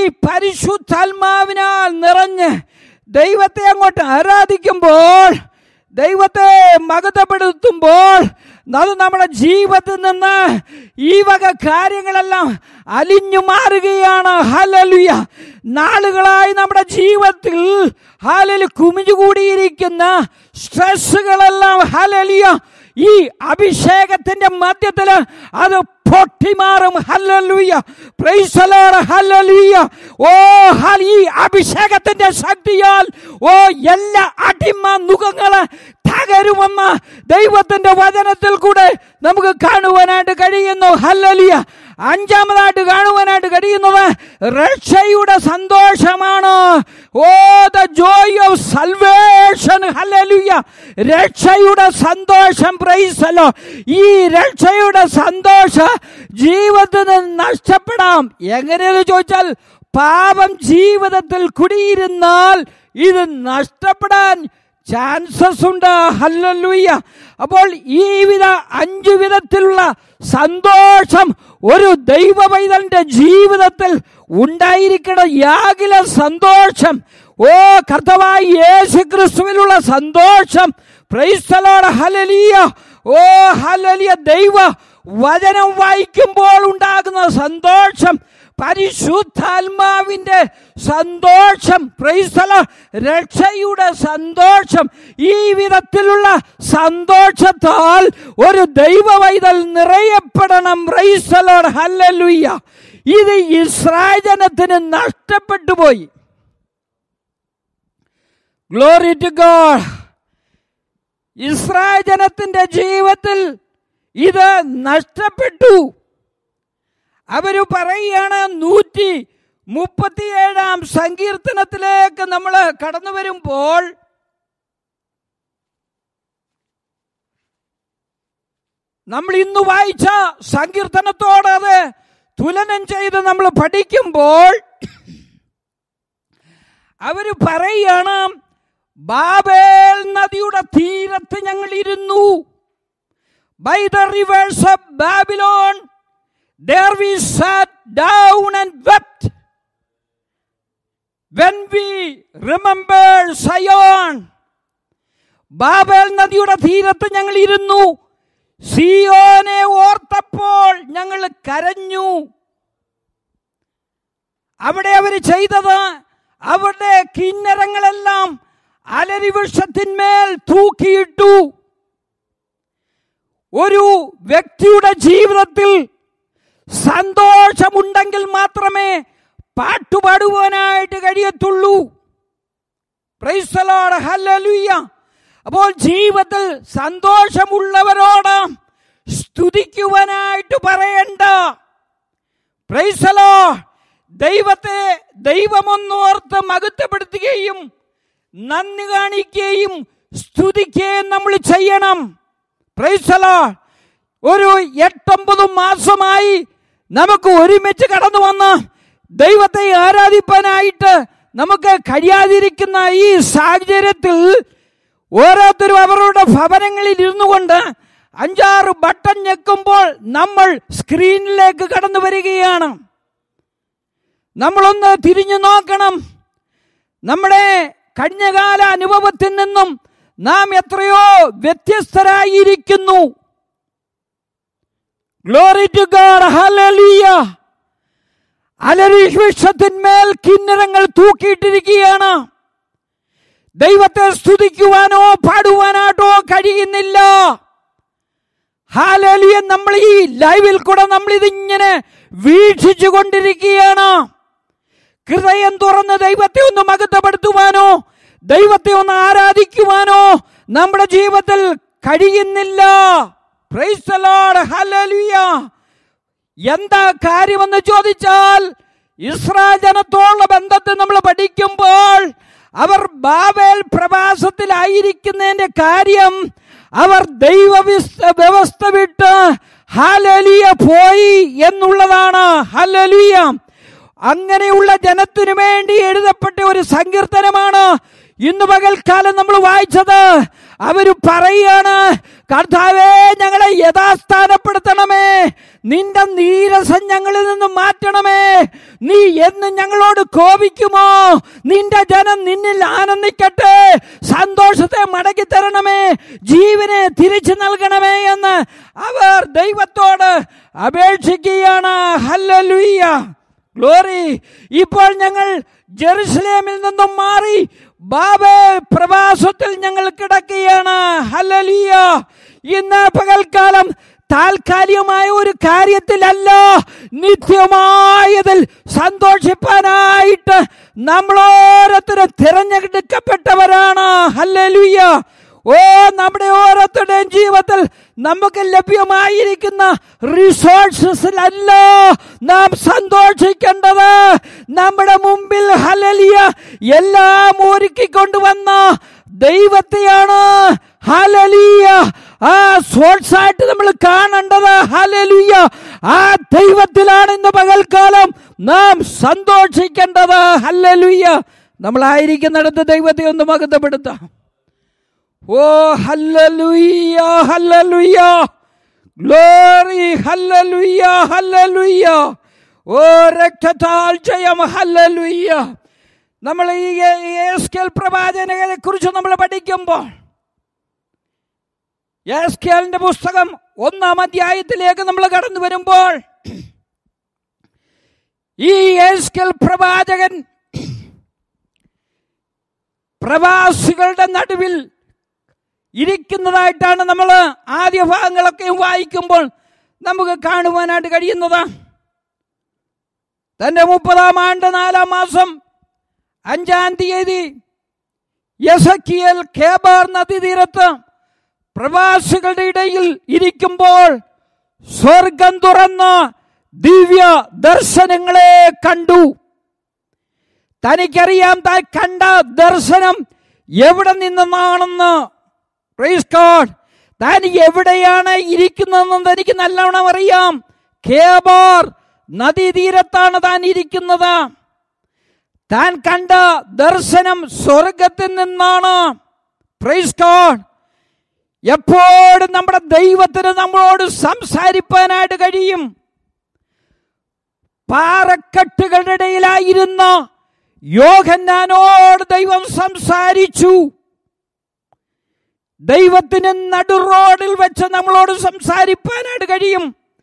പരിശുദ്ധാത്മാവിനാൽ നിറഞ്ഞ് ദൈവത്തെ അങ്ങോട്ട് ആരാധിക്കുമ്പോൾ ദൈവത്തെ മകതപ്പെടുത്തുമ്പോൾ അത് നമ്മുടെ ജീവിതത്തിൽ നിന്ന് ഈ വക കാര്യങ്ങളെല്ലാം അലിഞ്ഞു മാറുകയാണ് ഹലലുയ നാളുകളായി നമ്മുടെ ജീവിതത്തിൽ ഹാലൽ കുമിഞ്ഞുകൂടിയിരിക്കുന്ന സ്ട്രെസ്സുകളെല്ലാം ഹലലിയ ഈ അഭിഷേകത്തിന്റെ മധ്യത്തിൽ അത് പൊട്ടിമാറും ഹല്ലലുയ പ്രൈസലോർ ഹല്ലലുയ ഓ ഹൽ ഈ അഭിഷേകത്തിന്റെ ശക്തിയാൽ ഓ എല്ലാ അടിമ മുഖങ്ങള് തകരുമെന്ന് ദൈവത്തിന്റെ വചനത്തിൽ കൂടെ നമുക്ക് കാണുവാനായിട്ട് കഴിയുന്നു ഹല്ലലിയ അഞ്ചാമതായിട്ട് കാണുവാനായിട്ട് കഴിയുന്നത് രക്ഷയുടെ സന്തോഷമാണ് oh the joy of salvation hallelujah രക്ഷയുടെ സന്തോഷം പ്രൈസലോ ഈ രക്ഷയുടെ സന്തോഷം ജീവിതത്തിൽ നിന്ന് നഷ്ടപ്പെടാം എങ്ങനെയെന്ന് ചോദിച്ചാൽ പാപം ജീവിതത്തിൽ കുടിയിരുന്നാൽ ഇത് നഷ്ടപ്പെടാൻ ചാൻസസ് ഉണ്ട് ഹല്ലൂയ്യ അപ്പോൾ ഈ വിധ അഞ്ചു വിധത്തിലുള്ള സന്തോഷം ഒരു ദൈവ പൈതലിന്റെ ജീവിതത്തിൽ ഉണ്ടായിരിക്കണം യാകില സന്തോഷം ഓ കർത്തവായ യേശു ക്രിസ്തുവിലുള്ള സന്തോഷം പ്രൈസ്തലോട് ഹലലിയ ഓ ഹലലിയ ദൈവ വചനം വായിക്കുമ്പോൾ ഉണ്ടാകുന്ന സന്തോഷം പരിശുദ്ധാത്മാവിന്റെ സന്തോഷം പ്രൈസ്തല രക്ഷയുടെ സന്തോഷം ഈ വിധത്തിലുള്ള സന്തോഷത്താൽ ഒരു ദൈവവൈതൽ നിറയപ്പെടണം പ്രൈസ്തലോട് ഹല്ലലുയ്യ ഇത് ഇസ്രായേൽ ജനത്തിന് നഷ്ടപ്പെട്ടു പോയി ഗ്ലോറി ടു ഗോഡ് ഇസ്രായേൽ ജനത്തിന്റെ ജീവിതത്തിൽ ഇത് നഷ്ടപ്പെട്ടു അവര് പറയുകയാണ് നൂറ്റി മുപ്പത്തിയേഴാം സങ്കീർത്തനത്തിലേക്ക് നമ്മൾ കടന്നു വരുമ്പോൾ നമ്മൾ ഇന്ന് വായിച്ച സങ്കീർത്തനത്തോട് അത് തുലനം ചെയ്ത് നമ്മൾ പഠിക്കുമ്പോൾ അവര് പറയാണ് ബാബേൽ നദിയുടെ തീരത്ത് ഞങ്ങൾ ഇരുന്നു by the rivers of Babylon there we sat down and wept when we remember Zion. Babel നദിയുടെ തീരത്ത് ഞങ്ങൾ ഇരുന്നു സിയോനെ ഓർത്തപ്പോൾ ഞങ്ങൾ കരഞ്ഞു അവിടെ അവർ ചെയ്തത് അവരുടെ കിന്നരങ്ങളെല്ലാം അലരിവൃക്ഷത്തിന്മേൽ തൂക്കിയിട്ടു ഒരു വ്യക്തിയുടെ ജീവിതത്തിൽ സന്തോഷമുണ്ടെങ്കിൽ മാത്രമേ പാട്ടുപാടുവാനായിട്ട് കഴിയത്തുള്ളൂ പ്രൈസലോട് ഹല്ലേലൂയ അപ്പോൾ ജീവിതത്തിൽ സന്തോഷമുള്ളവരോട് സ്തുതിക്കുവാനായിട്ട് പറയണ്ട പ്രൈസലോ ദൈവത്തെ ദൈവമൊന്നോർത്ത് മഹത്വപ്പെടുത്തുകയും നന്ദി കാണിക്കുകയും സ്തുതിക്കുകയും നമ്മൾ ചെയ്യണം പ്രൈസലോ ഒരു എട്ടൊമ്പത് മാസമായി നമുക്ക് ഒരുമിച്ച് കടന്നു വന്ന് ദൈവത്തെ ആരാധിപ്പാനായിട്ട് നമുക്ക് കഴിയാതിരിക്കുന്ന ഈ സാഹചര്യത്തിൽ ഓരോരുത്തരും അവരുടെ ഭവനങ്ങളിൽ ഇരുന്നു കൊണ്ട് അഞ്ചാറ് ബട്ടൺ ഞെക്കുമ്പോൾ നമ്മൾ സ്ക്രീനിലേക്ക് കടന്നു വരികയാണ് നമ്മളൊന്ന് തിരിഞ്ഞു നോക്കണം നമ്മുടെ കഴിഞ്ഞകാല അനുഭവത്തിൽ നിന്നും നാം എത്രയോ വ്യത്യസ്തരായിരിക്കുന്നു ഗ്ലോറി ടു ഗോഡ് ഹല്ലേലൂയ അലരിവൃക്ഷത്തിന്മേൽ കിന്നരങ്ങൾ തൂക്കിയിട്ടിരിക്കുകയാണ് ദൈവത്തെ സ്തുതിക്കുവാനോ പാടുവാനായിട്ടോ കഴിയുന്നില്ല ഹാലലിയ നമ്മൾ ഈ ലൈവിൽ കൂടെ നമ്മൾ ഇതിങ്ങനെ വീക്ഷിച്ചു കൊണ്ടിരിക്കുകയാണ് ഹൃദയം തുറന്ന് ദൈവത്തെ ഒന്ന് മകത്തപ്പെടുത്തുവാനോ ദൈവത്തെ ഒന്ന് ആരാധിക്കുവാനോ നമ്മുടെ ജീവിതത്തിൽ കഴിയുന്നില്ല പ്രൈസ് ദി ലോർഡ് ഹല്ലേലൂയ എന്താ കാര്യമെന്ന് ചോദിച്ചാൽ ഇസ്രായേൽ ജനത്തോടുള്ള ബന്ധത്തെ നമ്മൾ പഠിക്കുമ്പോൾ അവർ ബാബേൽ പ്രവാസത്തിലായിരിക്കുന്നതിന്റെ കാര്യം അവർ ദൈവ വ്യവസ്ഥ വിട്ട് ഹലലിയ പോയി എന്നുള്ളതാണ് ഹലലിയ അങ്ങനെയുള്ള ജനത്തിനു വേണ്ടി എഴുതപ്പെട്ട ഒരു സങ്കീർത്തനമാണ് ഇന്ന് പകൽക്കാലം നമ്മൾ വായിച്ചത് അവര് പറയാണ് കർത്താവേ ഞങ്ങളെ യഥാസ്ഥാനപ്പെടുത്തണമേ നിന്റെ നീരസം ഞങ്ങളിൽ നിന്ന് മാറ്റണമേ നീ എന്ന് ഞങ്ങളോട് കോപിക്കുമോ നിന്റെ ജനം നിന്നിൽ ആനന്ദിക്കട്ടെ സന്തോഷത്തെ മടക്കി തരണമേ ജീവനെ തിരിച്ചു നൽകണമേ എന്ന് അവർ ദൈവത്തോട് അപേക്ഷിക്കുകയാണ് ഹല്ലലുയ്യ ഗ്ലോറി ഇപ്പോൾ ഞങ്ങൾ ജെറുസലേമിൽ നിന്നും മാറി ബാബേൽ പ്രവാസത്തിൽ ഞങ്ങൾ കിടക്കുകയാണ് ഹല്ലലിയ ഇന്ന് പകൽക്കാലം താൽക്കാലികമായ ഒരു കാര്യത്തിലല്ല നിത്യമായതിൽ സന്തോഷിപ്പാനായിട്ട് നമ്മൾ ഓരോരുത്തരും തിരഞ്ഞെടുക്കപ്പെട്ടവരാണ് ഹല്ലലുയ്യ ഓ നമ്മുടെ ഓരോരുത്തരുടെയും ജീവിതത്തിൽ നമുക്ക് ലഭ്യമായിരിക്കുന്ന റിസോഴ്സസിലല്ല നാം സന്തോഷിക്കേണ്ടത് നമ്മുടെ മുമ്പിൽ ഹലലിയ എല്ലാം ഒരുക്കിക്കൊണ്ടുവന്ന ദൈവത്തെയാണ് ഹലലിയ ആ സോഴ്സ് ആയിട്ട് നമ്മൾ കാണേണ്ടത് ഹലലിയ ആ ദൈവത്തിലാണ് ഇന്ന് പകൽക്കാലം നാം സന്തോഷിക്കേണ്ടത് ഹല്ലലുയ്യ നമ്മളായിരിക്കുന്നിടത്ത് ദൈവത്തെ ഒന്ന് മകത്തപ്പെടുത്താം oh hallelujah hallelujah glory hallelujah hallelujah oh രക്തത്താൽ ജയം ഹല്ലലുയ്യ നമ്മൾ ഈ എസ്കേൽ പ്രവാചകനെ കുറിച്ച് നമ്മൾ പഠിക്കുമ്പോൾ എസ്കേലിന്റെ പുസ്തകം ഒന്നാം അധ്യായത്തിലേക്ക് നമ്മൾ കടന്നു വരുമ്പോൾ ഈ എസ്കേൽ പ്രവാചകൻ പ്രവാസികളുടെ നടുവിൽ ഇരിക്കുന്നതായിട്ടാണ് നമ്മൾ ആദ്യ ഭാഗങ്ങളൊക്കെ വായിക്കുമ്പോൾ നമുക്ക് കാണുവാനായിട്ട് കഴിയുന്നത് തന്റെ മുപ്പതാം ആണ്ട് നാലാം മാസം അഞ്ചാം തീയതി യസക്കിയൽ ഖേബാർ നദീതീരത്ത് പ്രവാസികളുടെ ഇടയിൽ ഇരിക്കുമ്പോൾ സ്വർഗം തുറന്ന് ദിവ്യ ദർശനങ്ങളെ കണ്ടു തനിക്കറിയാം താൻ കണ്ട ദർശനം എവിടെ നിന്നെന്നാണെന്ന് പ്രൈസ് ഗോഡ് താൻ എവിടെയാണ് ഇരിക്കുന്നതെന്ന് തനിക്ക് നല്ലവണ്ണം അറിയാം കേബാർ നദീതീരത്താണ് താൻ ഇരിക്കുന്നത് താൻ കണ്ട ദർശനം സ്വർഗത്തിൽ നിന്നാണ് പ്രൈസ് ഗോഡ് എപ്പോഴും നമ്മുടെ ദൈവത്തിന് നമ്മളോട് സംസാരിപ്പാനായിട്ട് കഴിയും പാറക്കെട്ടുകളുടെ ഇടയിലായിരുന്ന യോഹന്നാനോട് ദൈവം സംസാരിച്ചു ദൈവത്തിന് നടു റോഡിൽ വെച്ച് നമ്മളോട് സംസാരിപ്പാനായിട്ട് കഴിയും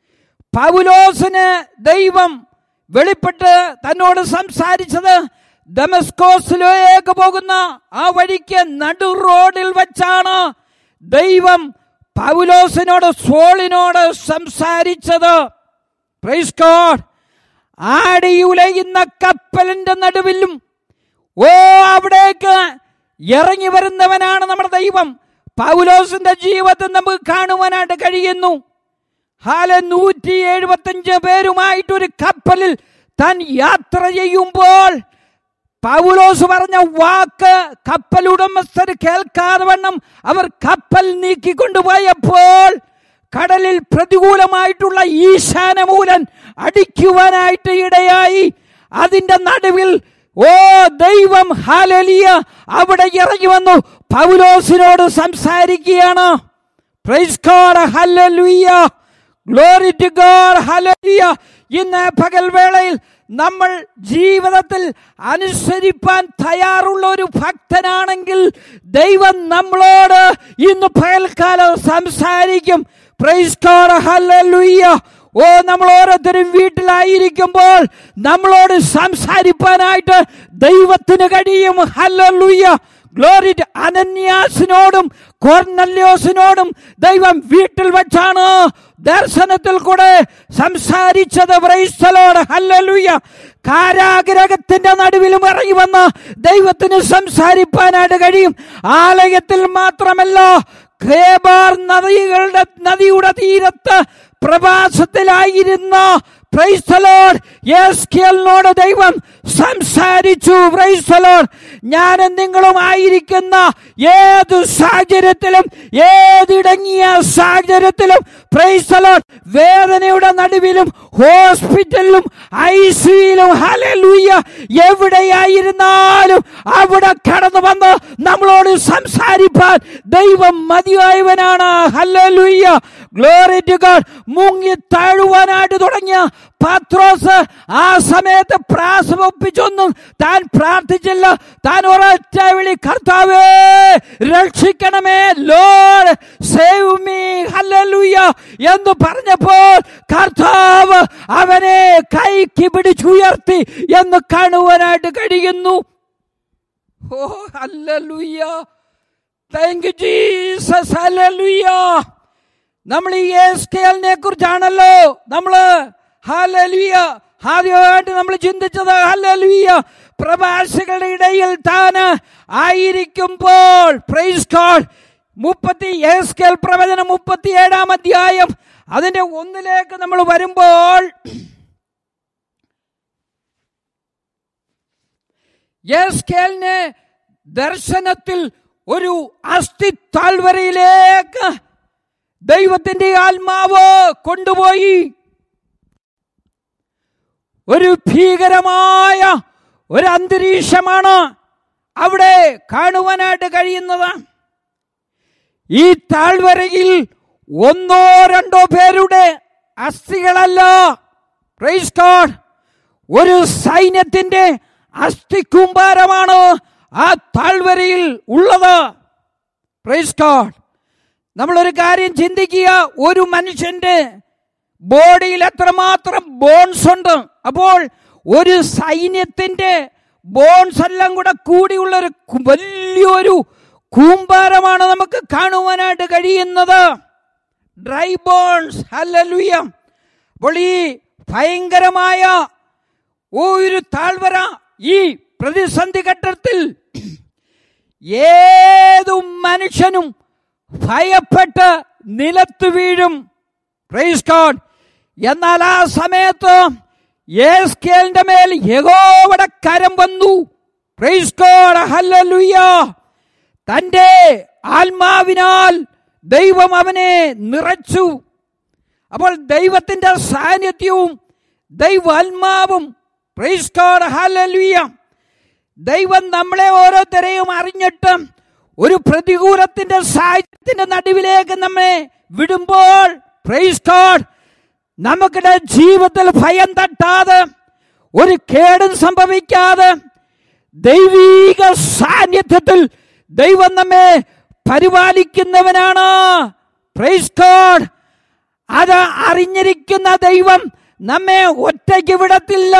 പൗലോസിന് ദൈവം വെളിപ്പെട്ട് തന്നോട് സംസാരിച്ചത് ദമസ്കോസിലേക്ക് പോകുന്ന ആ വഴിക്ക് നടു റോഡിൽ വെച്ചാണ് ദൈവം പൗലോസിനോട് സോളിനോട് സംസാരിച്ചത് പ്രൈസ് ഗോഡ് ആടിയുലയുന്ന കപ്പലിന്റെ നടുവിലും ഓ അവിടേക്ക് ഇറങ്ങി വരുന്നവനാണ് നമ്മുടെ ദൈവം പൗലോസിന്റെ ജീവിതത്തിൽ നമുക്ക് കാണുവാനായിട്ട് കഴിയുന്നു ഹാല നൂറ്റി എഴുപത്തഞ്ച് പേരുമായിട്ടൊരു കപ്പലിൽ താൻ യാത്ര ചെയ്യുമ്പോൾ പൗലോസ് പറഞ്ഞ വാക്ക് കപ്പൽ ഉടമസ്ഥർ കേൾക്കാതെ വണ്ണം അവർ കപ്പൽ നീക്കിക്കൊണ്ടുപോയപ്പോൾ കടലിൽ പ്രതികൂലമായിട്ടുള്ള ഈശാനമൂലൻ അടിക്കുവാനായിട്ട് ഇടയായി അതിന്റെ നടുവിൽ ഓ ദൈവം ഹാലലിയ അവിടെ ഇറങ്ങി വന്നു പൗലോസിനോട് സംസാരിക്കുകയാണ് praise God hallelujah glory to God hallelujah ഇന്ന് പകൽവേളയിൽ നമ്മൾ ജീവിതത്തിൽ അനുസരിപ്പാൻ തയ്യാറുള്ള ഒരു ഭക്തനാണെങ്കിൽ ദൈവം നമ്മളോട് ഇന്ന് പകൽക്കാലം സംസാരിക്കും പ്രൈസ് ഗോഡ് ഹല്ലേലൂയ ഓ നമ്മൾ ഓരോരുത്തരും വീട്ടിലായിരിക്കുമ്പോൾ നമ്മളോട് സംസാരിപ്പാനായിട്ട് ദൈവത്തിന് കഴിയും ഹല്ലേലൂയ ഗ്ലോറി അനന്യാസിനോടും കോർണല്യോസിനോടും ദൈവം വീട്ടിൽ വെച്ചാണ് ദർശനത്തിൽ കൂടെ സംസാരിച്ചത് പ്രൈസ്തലോട് ഹല്ലലുയ കാരാഗ്രഹത്തിന്റെ നടുവിലും ഇറങ്ങി വന്ന് ദൈവത്തിന് സംസാരിപ്പാനായിട്ട് കഴിയും ആലയത്തിൽ മാത്രമല്ല ഖേബാർ നദികളുടെ നദിയുടെ തീരത്ത് പ്രവാസത്തിലായിരുന്ന പ്രൈസ്തലോട് യേസ്കിയലിനോട് ദൈവം സംസാരിച്ചു പ്രൈസ്തലോട് ഞാനും നിങ്ങളും ആയിരിക്കുന്ന ഏതു സാഹചര്യത്തിലും ഏതിടങ്ങിയ സാഹചര്യത്തിലും പ്രൈസ്തലോട് വേദനയുടെ നടുവിലും ഹോസ്പിറ്റലിലും ഐ സിയിലും ഹലലൂയ എവിടെയായിരുന്നാലും അവിടെ കടന്നു വന്ന് നമ്മളോട് സംസാരിപ്പാൻ ദൈവം മതിയായവനാണ് ഹലലൂയ ഗ്ലോറി ടു ഗോഡ് മുങ്ങി താഴുവാനായിട്ട് തുടങ്ങിയ പത്രോസ് ആ സമയത്ത് പ്രാസമൊപ്പിച്ചൊന്നും താൻ പ്രാർത്ഥിച്ചില്ല താൻ ഒരൊറ്റ വിളി കർത്താവേ രക്ഷിക്കണമേ ലോഡ് സേവ് മീ ഹല്ലേലൂയ എന്ന് പറഞ്ഞപ്പോൾ കർത്താവ് അവനെ കൈക്ക് പിടിച്ചുയർത്തി എന്ന് കാണുവാനായിട്ട് കഴിയുന്നു oh hallelujah thank you Jesus hallelujah നമ്മൾ ഈ എസ്കേലിനെ കുറിച്ചാണല്ലോ നമ്മള് ഹാലലുയ ആദ്യമായിട്ട് നമ്മൾ ചിന്തിച്ചത് ഹാലലുയ പ്രവാസികളുടെ ഇടയിൽ താന് ആയിരിക്കുമ്പോൾ പ്രൈസ് ഗോഡ് മുപ്പത്തി എസ്കേൽ പ്രവചനം മുപ്പത്തി ഏഴാം അധ്യായം അതിന്റെ ഒന്നിലേക്ക് നമ്മൾ വരുമ്പോൾ യെസ്കേലിനെ ദർശനത്തിൽ ഒരു അസ്ഥി താഴ്വരയിലേക്ക് ദൈവത്തിന്റെ ആത്മാവ് കൊണ്ടുപോയി ഒരു ഭീകരമായ ഒരു അന്തരീക്ഷമാണ് അവിടെ കാണുവാനായിട്ട് കഴിയുന്നത് ഈ താഴ്വരയിൽ ഒന്നോ രണ്ടോ പേരുടെ അസ്ഥികളല്ല പ്രൈസ് ഗോഡ് ഒരു സൈന്യത്തിന്റെ അസ്ഥിക്കൂമ്പാരമാണ് ആ താഴ്വരയിൽ ഉള്ളത് പ്രൈസ് ഗോഡ് നമ്മളൊരു കാര്യം ചിന്തിക്കുക ഒരു മനുഷ്യന്റെ ബോഡിയിൽ എത്രമാത്രം ബോൺസ് ഉണ്ട് അപ്പോൾ ഒരു സൈന്യത്തിന്റെ ബോൺസ് എല്ലാം കൂടെ കൂടിയുള്ള ഒരു കു- വലിയൊരു കൂമ്പാരമാണ് നമുക്ക് കാണുവാനായിട്ട് കഴിയുന്നത് ഡ്രൈ ബോൺസ് ഹല്ലേലൂയ അപ്പോൾ ഈ ഭയങ്കരമായ ഒരു താഴ്വര ഈ പ്രതിസന്ധി ഘട്ടത്തിൽ ഏതു മനുഷ്യനും ഭയപ്പെട്ട് നിലത്ത് വീഴും പ്രൈസ് ഗോഡ് എന്നാൽ ആ സമയത്ത് യേസ്കേലിന്റെ മേൽ യഹോവയുടെ കരം വന്നു പ്രൈസ് ഗോഡ് ഹല്ലേലൂയ തന്റെ ആത്മാവിനാൽ ദൈവം അവനെ നിറച്ചു അപ്പോൾ ദൈവത്തിന്റെ സാന്നിധ്യവും ദൈവാത്മാവും പ്രൈസ് ഗോഡ് ഹല്ലേലൂയ ദൈവം നമ്മളെ ഓരോരുത്തരെയും അറിഞ്ഞിട്ട് ഒരു പ്രതികൂലത്തിന്റെ സാഹചര്യത്തിന്റെ നടുവിലേക്ക് നമ്മെ വിടുമ്പോൾ പ്രൈസ് ഗോഡ് നമുക്കിടെ ജീവിതത്തിൽ ഭയം തട്ടാതെ ഒരു കേടും സംഭവിക്കാതെ ദൈവീക സാന്നിധ്യത്തിൽ ദൈവം നമ്മെ പരിപാലിക്കുന്നവനാണ് പ്രൈസ് ഗോഡ് അത് അറിഞ്ഞിരിക്കുന്ന ദൈവം നമ്മെ ഒറ്റയ്ക്ക് വിടത്തില്ല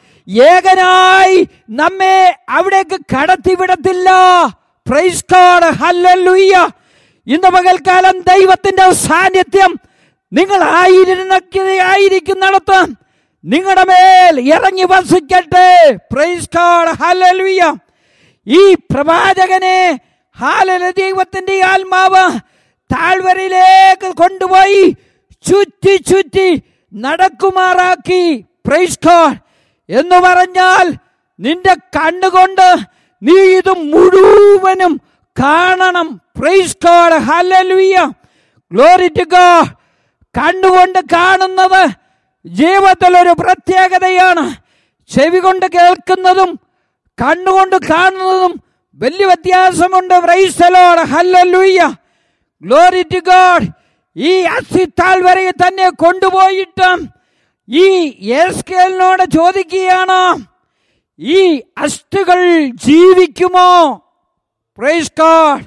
ഏകനായി നമ്മെ അവിടേക്ക് കടത്തി വിടത്തില്ല പ്രൈസ് ഗോഡ് ഹല്ലേലൂയ ഇന്ന് പകൽക്കാലം ദൈവത്തിന്റെ സാന്നിധ്യം നിങ്ങൾ ആയിരുന്ന ആയിരിക്കുന്നിടത്ത് നിങ്ങളുടെ മേൽ ഇറങ്ങി വസിക്കട്ടെ പ്രൈസ് ഗോഡ് ഹല്ലേലൂയ ഈ പ്രവാചകനെ ഹാലല ദൈവത്തിന്റെ ആത്മാവ് താഴ്വരയിലേക്ക് കൊണ്ടുപോയി ചുറ്റി ചുറ്റി നടക്കുമാറാക്കി പ്രൈസ് ഗോഡ് എന്ന് പറഞ്ഞാൽ നിന്റെ കണ്ണുകൊണ്ട് നീ ഇത് മുഴുവനും കാണണം praise God hallelujah glory to God കണ്ണുകൊണ്ട് കാണുന്നത് ജീവിതത്തിൽ ഒരു പ്രത്യേകതയാണ് ചെവി കൊണ്ട് കേൾക്കുന്നതും കണ്ണുകൊണ്ട് കാണുന്നതും വലിയ വ്യത്യാസമുണ്ട് പ്രൈസലോട് ഹല്ലേലൂയ ഗ്ലോറി ടു ഗോഡ് ഈ അസ്ഥിത്താൾ വരെ തന്നെ കൊണ്ടുപോയിട്ട് ഈ യേസ്കേലിനോട് ചോദിക്കുകയാണ് ഈ അസ്ഥികൾ ജീവിക്കുമോ പ്രൈസ് ഗോഡ്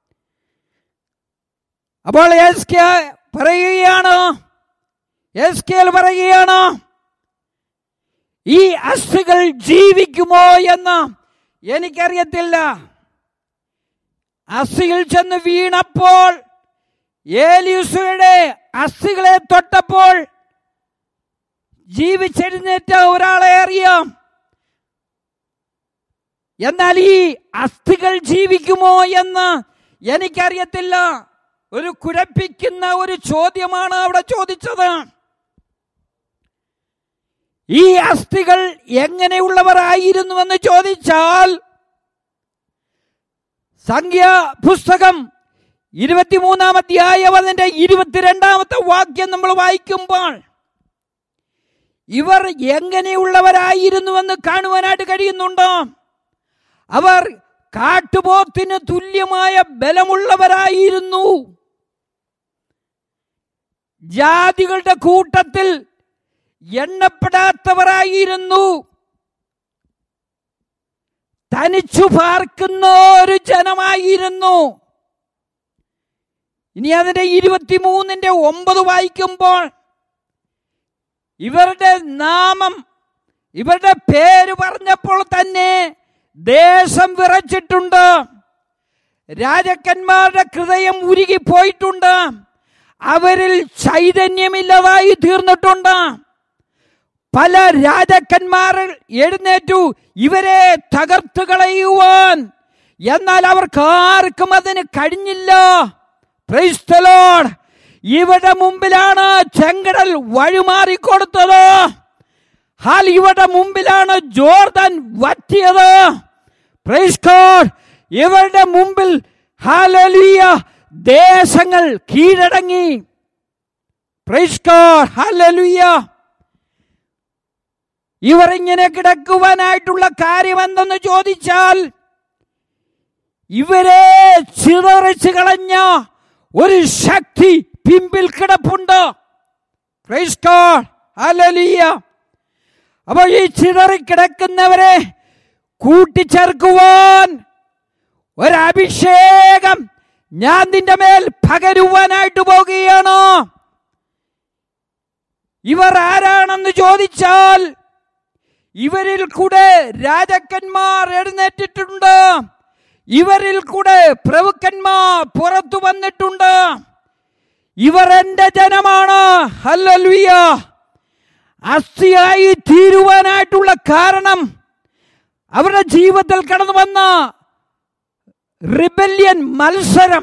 അപ്പോൾ യേസ്കേ പറയുകയാണ് യേസ്കേൽ പറയുകയാണ് ഈ അസ്ഥികൾ ജീവിക്കുമോ എന്ന് എനിക്കറിയത്തില്ല അസ്ഥികൾ ചെന്ന് വീണപ്പോൾ ഏലിയുസയുടെ അസ്ഥികളെ തൊട്ടപ്പോൾ ജീവിച്ചെഴുന്നേറ്റ ഒരാളെ അറിയാം എന്നാൽ ഈ അസ്ഥികൾ ജീവിക്കുമോ എന്ന് എനിക്കറിയത്തില്ല ഒരു കുഴപ്പിക്കുന്ന ഒരു ചോദ്യമാണ് അവിടെ ചോദിച്ചത് ഈ അസ്ഥികൾ എങ്ങനെയുള്ളവരായിരുന്നുവെന്ന് ചോദിച്ചാൽ സംഖ്യ പുസ്തകം ഇരുപത്തിമൂന്നാം അധ്യായം അതിന്റെ ഇരുപത്തിരണ്ടാമത്തെ വാക്യം നമ്മൾ വായിക്കുമ്പോൾ ഇവർ എങ്ങനെയുള്ളവരായിരുന്നുവെന്ന് കാണുവാനായിട്ട് കഴിയുന്നുണ്ടോ അവർ കാട്ടുപോത്തിന് തുല്യമായ ബലമുള്ളവരായിരുന്നു ജാതികളുടെ കൂട്ടത്തിൽ എണ്ണപ്പെടാത്തവരായിരുന്നു തനിച്ചു പാർക്കുന്ന ഒരു ജനമായിരുന്നു ഇനി അതിന്റെ ഇരുപത്തിമൂന്നിന്റെ ഒമ്പത് വായിക്കുമ്പോൾ ഇവരുടെ നാമം ഇവരുടെ പേര് പറഞ്ഞപ്പോൾ തന്നെ ദേശം വിറച്ചിട്ടുണ്ട് രാജക്കന്മാരുടെ ഹൃദയം ഉരുകിപ്പോയിട്ടുണ്ട് അവരിൽ ചൈതന്യമില്ലതായി തീർന്നിട്ടുണ്ട് പല രാജാക്കന്മാർ എഴുന്നേറ്റു ഇവരെ തകർത്തു കളയുവാൻ എന്നാൽ അവർക്ക് ആർക്കും അതിന് കഴിഞ്ഞില്ല Praise the Lord. ഇവിടെ മുമ്പിലാണ് ചെങ്കടൽ വഴിമാറിക്കൊടുത്തത് ഹാൽ ഇവിടെ മുമ്പിലാണ് ജോർദൻ വറ്റിയത് Praise God. ഇവരുടെ മുമ്പിൽ ഹാലലിയ ദേശങ്ങൾ കീഴടങ്ങി Praise God. ഹാലലുയ്യ ഇവർ ഇങ്ങനെ കിടക്കുവാനായിട്ടുള്ള കാര്യം എന്തെന്ന് ചോദിച്ചാൽ ഇവരെ ചിതറിച്ച് കളഞ്ഞ ഒരു ശക്തി പിമ്പിൽ കിടപ്പുണ്ട് Praise God. Hallelujah. അപ്പോൾ ഈ ചിതറിക്കിടക്കുന്നവരെ കൂട്ടിച്ചേർക്കുവാൻ ഒരഭിഷേകം ഞാൻ നിന്റെ മേൽ പകരുവാനായിട്ട് പോകുകയാണ് ഇവർ ആരാണെന്ന് ചോദിച്ചാൽ ഇവരിൽ കൂടെ രാജാക്കന്മാർ എഴുന്നേറ്റിട്ടുണ്ട് ഇവരിൽ കൂടെ പ്രഭുക്കന്മാർ പുറത്തു വന്നിട്ടുണ്ട് ഇവർ എന്റെ ജനമാണ് ഹല്ലേലൂയ അസ്ഥിയായി തീരുവാനായിട്ടുള്ള കാരണം അവരുടെ ജീവിതത്തിൽ കടന്നു വന്ന റിബല്യൻ മത്സരം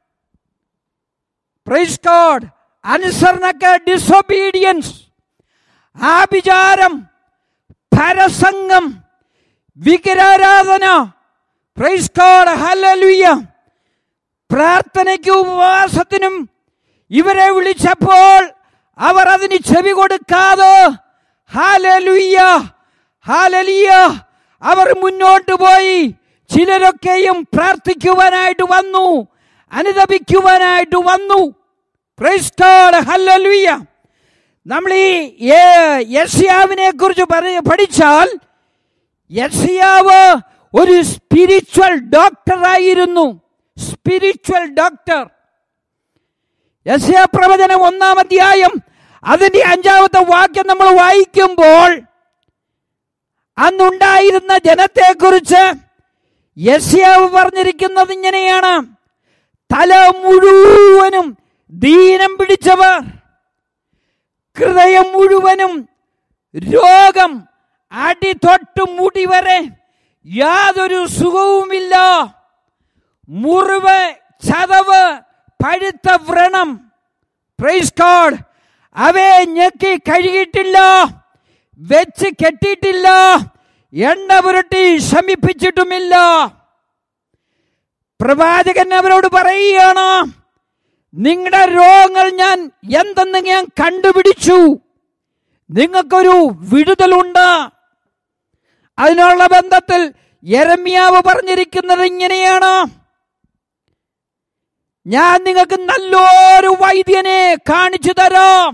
പ്രൈസ് ഗോഡ് അനുസരണക്ക് ഡിസൊബീഡിയൻസ് ആഭിചാരം പരസംഗം വിഗ്രഹാരാധന പ്രൈസ് ഗോഡ് ഹല്ലേലൂയ പ്രാർത്ഥനയ്ക്കും ഉപവാസത്തിനും ഇവരെ വിളിച്ചപ്പോൾ അവർ അതിന് ചെവി കൊടുക്കാതെ ഹാലലുയ്യ ഹാലലിയ അവർ മുന്നോട്ട് പോയി ചിലരൊക്കെയും പ്രാർത്ഥിക്കുവാനായിട്ട് വന്നു അനുദപിക്കുവാനായിട്ട് വന്നു പ്രൈസ് ഗോഡ് ഹല്ലേലൂയ നമ്മൾ ഈ യസിയാവിനെ കുറിച്ച് പഠിച്ചാൽ യസിയാവ് ഒരു സ്പിരിച്വൽ ഡോക്ടറായിരുന്നു സ്പിരിച്വൽ ഡോക്ടർ യസ്യ പ്രവചനം ഒന്നാം അധ്യായം അതിന്റെ അഞ്ചാമത്തെ വാക്യം നമ്മൾ വായിക്കുമ്പോൾ അന്നുണ്ടായിരുന്ന ജനത്തെക്കുറിച്ച് യസ്യാവ് പറഞ്ഞിരിക്കുന്നത് ഇങ്ങനെയാണ് തല മുഴുവനും ദീനം പിടിച്ചവർ ഹൃദയം മുഴുവനും രോഗം അടി തൊട്ട് മുടി വരെ യാതൊരു സുഖവുമില്ല മുറിവ് ചതവ് പഴുത്ത വ്രണം പ്രൈസ് ഗോഡ് അവയെ ഞെക്കി കഴുകിയിട്ടില്ല വെച്ച് കെട്ടിയിട്ടില്ല എണ്ണ പുരട്ടി ശമിപ്പിച്ചിട്ടുമില്ല പ്രവാചകൻ അവരോട് പറയുകയാണ് നിങ്ങളുടെ രോഗങ്ങൾ ഞാൻ എന്തെന്ന് ഞാൻ കണ്ടുപിടിച്ചു നിങ്ങൾക്കൊരു വിടുതലുണ്ട് അതിനുള്ള ബന്ധത്തിൽ യരമ്യാവ് പറഞ്ഞിരിക്കുന്നത് ഇങ്ങനെയാണ് ഞാൻ നിങ്ങൾക്ക് നല്ലൊരു വൈദ്യനെ കാണിച്ചു തരാം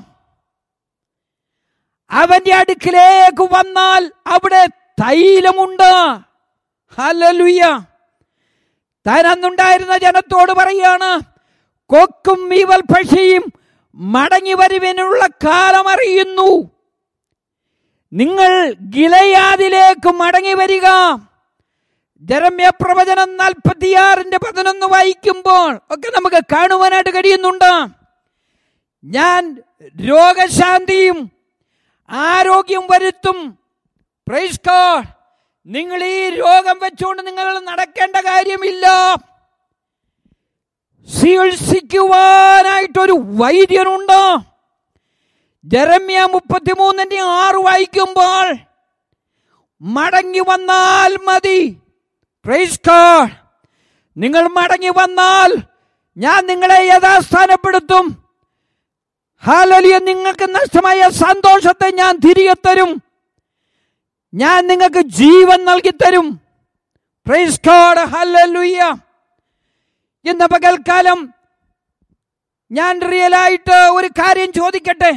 അവന്റെ അടുക്കിലേക്ക് വന്നാൽ അവിടെ തൈലമുണ്ട് ഹല്ലേലൂയ താൻ അന്നുണ്ടായിരുന്ന ജനത്തോട് പറയാണ് കൊക്കും മീവൽ പക്ഷിയും മടങ്ങി വരുവിനുള്ള കാലം അറിയുന്നു നിങ്ങൾ ഗിലയാദിലേക്ക് മടങ്ങി വരിക ജരമ്യ പ്രവചനം നാൽപ്പത്തിയാറിന്റെ പതിനൊന്ന് വായിക്കുമ്പോൾ ഒക്കെ നമുക്ക് കാണുവാനായിട്ട് കഴിയുന്നുണ്ട് ഞാൻ രോഗശാന്തിയും ആരോഗ്യം വരുത്തും പ്രൈസ് ഗോഡ് നിങ്ങൾ ഈ രോഗം വെച്ചുകൊണ്ട് നിങ്ങൾ നടക്കേണ്ട കാര്യമില്ല ചികിത്സിക്കുവാനായിട്ടൊരു വൈദ്യനുണ്ട് ജരമ്യ മുപ്പത്തിമൂന്നിന്റെ ആറ് വായിക്കുമ്പോൾ മടങ്ങി വന്നാൽ മതി പ്രൈസ് ഗോഡ് നിങ്ങൾ മടങ്ങി വന്നാൽ ഞാൻ നിങ്ങളെ യഥാസ്ഥാനപ്പെടുത്തും ഹാലലിയ നിങ്ങൾക്ക് നഷ്ടമായ സന്തോഷത്തെ ഞാൻ തിരികെ തരും ഞാൻ നിങ്ങൾക്ക് ജീവൻ നൽകി തരും പ്രൈസ് ഗോഡ് ഹല്ലേലൂയ ഇന്ന് പകൽക്കാലം ഞാൻ റിയലായിട്ട് ഒരു കാര്യം ചോദിക്കട്ടെ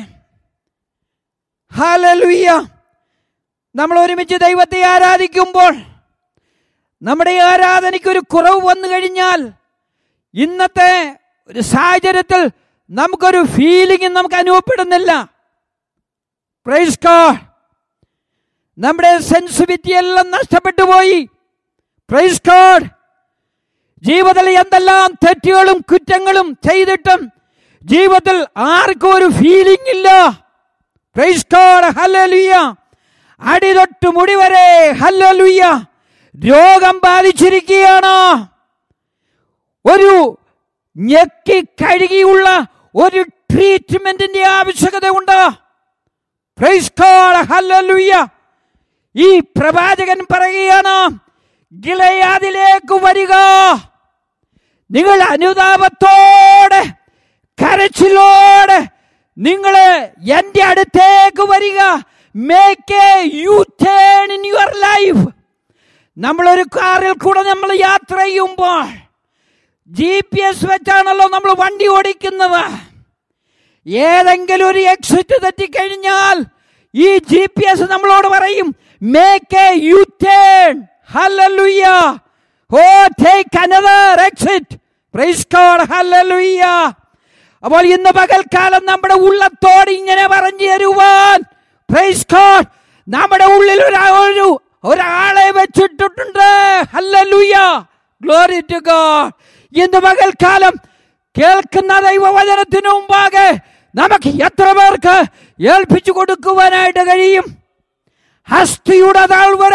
ഹാലലുയ്യ നമ്മൾ ഒരുമിച്ച് ദൈവത്തെ ആരാധിക്കുമ്പോൾ നമ്മുടെ ആരാധനയ്ക്ക് ഒരു കുറവ് വന്നു കഴിഞ്ഞാൽ ഇന്നത്തെ ഒരു സാഹചര്യത്തിൽ നമുക്കൊരു ഫീലിംഗ് നമുക്ക് അനുഭവപ്പെടുന്നില്ല പ്രൈസ് ഗോഡ് നമ്മുടെ സെൻസിറ്റിവിറ്റി എല്ലാം നഷ്ടപ്പെട്ടു പോയി പ്രൈസ് ഗോഡ് ജീവിതത്തിൽ എന്തെല്ലാം തെറ്റുകളും കുറ്റങ്ങളും ചെയ്തിട്ടും ജീവിതത്തിൽ ആർക്കും ഒരു ഫീലിംഗ് ഇല്ല പ്രൈസ് ഗോഡ് ഹല്ലേലൂയ അടി തൊട്ട് മുടി വരെ ഹല്ലേലൂയ രോഗം ബാധിച്ചിരിക്കുകയാണ് ഒരു ഞെക്കി കഴുകിയുള്ള ഒരു ട്രീറ്റ്മെന്റിന്റെ ആവശ്യകത ഉണ്ട് പ്രൈസ് ഗോഡ് ഹല്ലേലൂയ ഈ പ്രവാചകൻ പറയുകയാണ് ഗിലയാദിലേക്ക് വരിക നിങ്ങൾ അനുതാപത്തോടെ കരച്ചിലോടെ നിങ്ങൾ എൻ്റെ അടുത്തേക്ക് വരിക make a U turn in your life നമ്മളൊരു കാറിൽ കൂടെ നമ്മൾ യാത്ര ചെയ്യുമ്പോൾ ജി പി എസ് വെച്ചാണല്ലോ നമ്മൾ വണ്ടി ഓടിക്കുന്നത് ഏതെങ്കിലും ഒരു എക്സിറ്റ് തെറ്റിക്കഴിഞ്ഞാൽ ഈ ജി പി എസ് നമ്മളോട് പറയും make a U turn hallelujah oh take another exit praise God hallelujah അപ്പോൾ ഇന്ന് പകൽക്കാലം നമ്മുടെ ഉള്ളത്തോട് ഇങ്ങനെ പറഞ്ഞു തരുവാൻ പ്രൈസ് ഗോഡ് നമ്മുടെ ഉള്ളിൽ ഒരാ- ഒരു ഒരാളെ വെച്ചിട്ടുണ്ട് ഹല്ലേലൂയ ഗ്ലോറി ടു ഗോഡ് ഇന്ന് പകൽക്കാലം കേൾക്കുന്ന ദൈവവചനത്തിന് മുമ്പാകെ നമുക്ക് എത്ര പേർക്ക് ഏൽപ്പിച്ചു കൊടുക്കുവാനായിട്ട് കഴിയും ഹസ്തിയുടെ താഴ്വര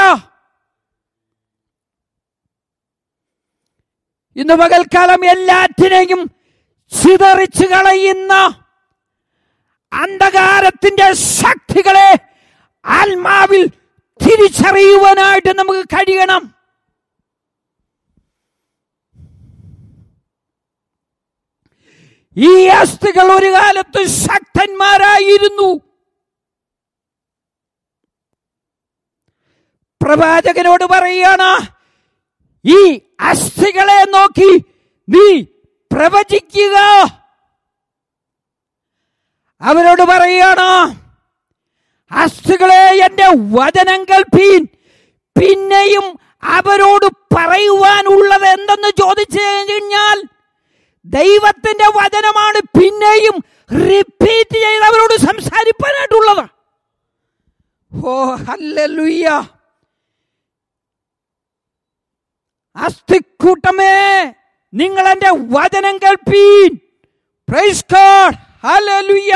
ഇന്ന് പകൽക്കാലം എല്ലാറ്റിനെയും ചിതറിച്ചു കളയുന്ന അന്ധകാരത്തിന്റെ ശക്തികളെ ആത്മാവിൽ തിരിച്ചറിയുവാനായിട്ട് നമുക്ക് കഴിയണം ഈ അസ്ഥികൾ ഒരു കാലത്ത് ശക്തന്മാരായിരുന്നു പ്രവാചകനോട് പറയുകയാണ് ഈ അസ്ഥികളെ നോക്കി നീ പ്രവചിക്കുക അവരോട് പറയുകയാണ് അസ്ഥികളെ എന്റെ വചനം കേൾപ്പീൻ പിന്നെയും അവരോട് പറയുവാനുള്ളത് എന്തെന്ന് ചോദിച്ചു കഴിഞ്ഞാൽ ദൈവത്തിന്റെ വചനമാണ് പിന്നെയും റിപ്പീറ്റ് ചെയ്ത് അവരോട് സംസാരിപ്പാനായിട്ടുള്ളത് ഓ ഹല്ലേലൂയ്യ അസ്ഥിക്കൂട്ടമേ നിങ്ങൾ എന്റെ വചനം കേൾപ്പീൻ പ്രൈസ് ഗോഡ് ഹല്ലേലൂയ്യ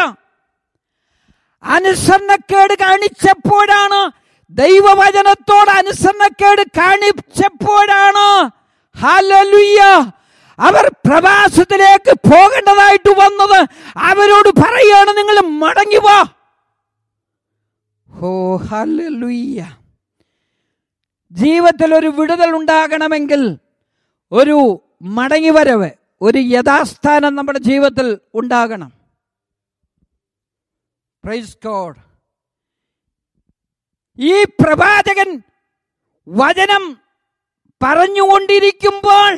അനുസരണക്കേട് കാണിച്ചപ്പോഴാണ് ദൈവവചനത്തോട് അനുസരണക്കേട് കാണിച്ചപ്പോഴാണ് ഹല്ലേലൂയ്യ അവർ പ്രവാസത്തിലേക്ക് പോകേണ്ടതായിട്ട് വന്നത് അവരോട് പറയാണ് നിങ്ങൾ മടങ്ങി വാ ഓ ഹല്ലേലൂയ്യ ജീവിതത്തിൽ ഒരു വിടുതൽ ഉണ്ടാകണമെങ്കിൽ ഒരു മടങ്ങിവരവ് ഒരു യഥാസ്ഥാനം നമ്മുടെ ജീവിതത്തിൽ ഉണ്ടാകണം പ്രൈസ് ഗോഡ് ഈ പ്രവാചകൻ വചനം പറഞ്ഞുകൊണ്ടിരിക്കുമ്പോൾ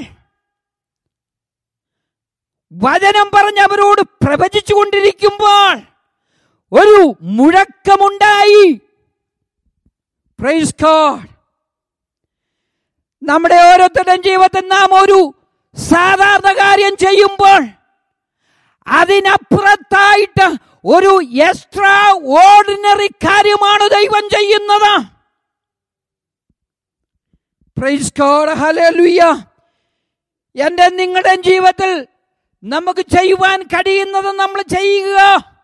വചനം പറഞ്ഞ് അവരോട് പ്രവചിച്ചു കൊണ്ടിരിക്കുമ്പോൾ ഒരു മുഴക്കമുണ്ടായി പ്രൈസ് ഗോഡ് നമ്മുടെ ഓരോരുത്തരുടെയും ജീവിതത്തിൽ നാം ഒരു സാധാരണ കാര്യം ചെയ്യുമ്പോൾ അതിനപ്പുറത്തായിട്ട് ഒരു എക്സ്ട്രാ ഓർഡിനറി കാര്യമാണ് ദൈവം ചെയ്യുന്നത് പ്രൈസ് ഗോഡ് ഹല്ലേലൂയ എൻ്റെ നിങ്ങളുടെ ജീവിതത്തിൽ നമുക്ക് ചെയ്യുവാൻ കഴിയുന്നത് നമ്മൾ ചെയ്യുക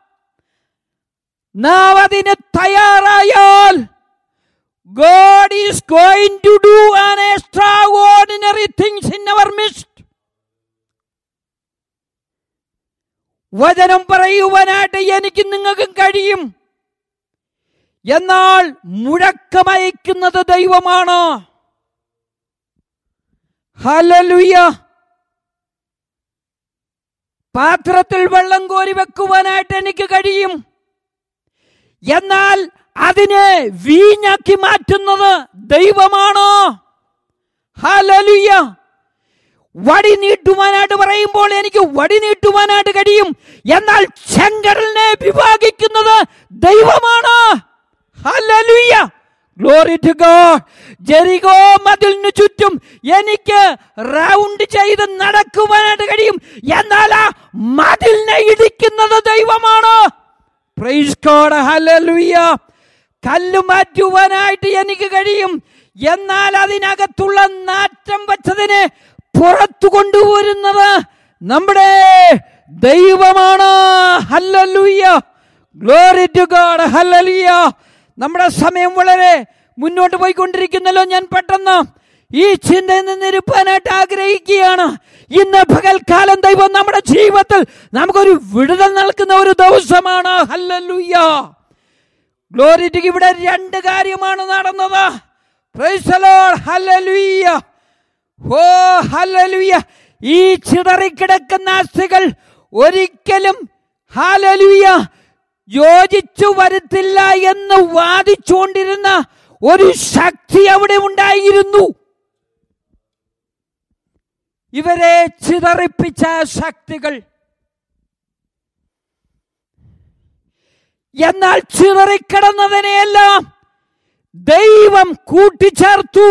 നാം അതിന് തയ്യാറായാൽ God is going to do an extraordinary things in our midst. വചനം പറയുവാനായിട്ട് എനിക്ക് നിങ്ങൾക്കും കഴിയും എന്നാൽ മുഴക്കമയക്കുന്നത് ദൈവമാണ് ഹലലുയ പാത്രത്തിൽ വെള്ളം കോരി വെക്കുവാനായിട്ട് എനിക്ക് കഴിയും എന്നാൽ അതിനെ വീഞ്ഞാക്കി മാറ്റുന്നത് ദൈവമാണ് ഹലലുയ വടി നീട്ടുവാനായിട്ട് പറയുമ്പോൾ എനിക്ക് വടി നീട്ടുവാനായിട്ട് കഴിയും എന്നാൽ ചെങ്കടലിനെ വിഭാഗിക്കുന്നത് ദൈവമാണ് hallelujah glory to God Jericho മതിലിന് ചുറ്റും എനിക്ക് റൗണ്ട് ചെയ്ത് നടക്കുവാനായിട്ട് കഴിയും എന്നാൽ ആ മതിലിനെ ഇടിക്കുന്നത് ദൈവമാണ് പ്രൈസ് ഗോഡ് ഹല്ലേലൂയ കല്ല് മാറ്റുവാനായിട്ട് എനിക്ക് കഴിയും എന്നാൽ അതിനകത്തുള്ള നാറ്റം വച്ചതിനെ പുറത്തു കൊണ്ടുവരുന്നത് നമ്മുടെ ദൈവമാണ് hallelujah glory to God hallelujah നമ്മുടെ സമയം വളരെ മുന്നോട്ട് പോയിക്കൊണ്ടിരിക്കുന്നല്ലോ ഞാൻ പെട്ടെന്ന് ഈ ചിന്തയിൽ നിന്നിരുപ്പാനായിട്ട് ആഗ്രഹിക്കുകയാണ് ഇന്ന് പകൽക്കാലം ദൈവം നമ്മുടെ ജീവിതത്തിൽ നമുക്കൊരു വിടുതൽ നൽകുന്ന ഒരു ദിവസമാണ് ഹല്ലലൂയ ഗ്ലോറിറ്റിക്ക് ഇവിടെ രണ്ട് കാര്യമാണ് നടന്നത് Praise the Lord. Hallelujah. Oh hallelujah ഈ ചിതറിക്കിടക്കുന്ന അസ്ഥികൾ ഒരിക്കലും ഹാലലുയ യോജിച്ചു വരുത്തില്ല എന്ന് വാദിച്ചുകൊണ്ടിരുന്ന ഒരു ശക്തി അവിടെ ഉണ്ടായിരുന്നു ഇവരെ ചിതറിപ്പിച്ച ശക്തികൾ എന്നാൽ ചിതറിക്കിടന്നതിനെയെല്ലാം ദൈവം കൂട്ടിച്ചേർത്തു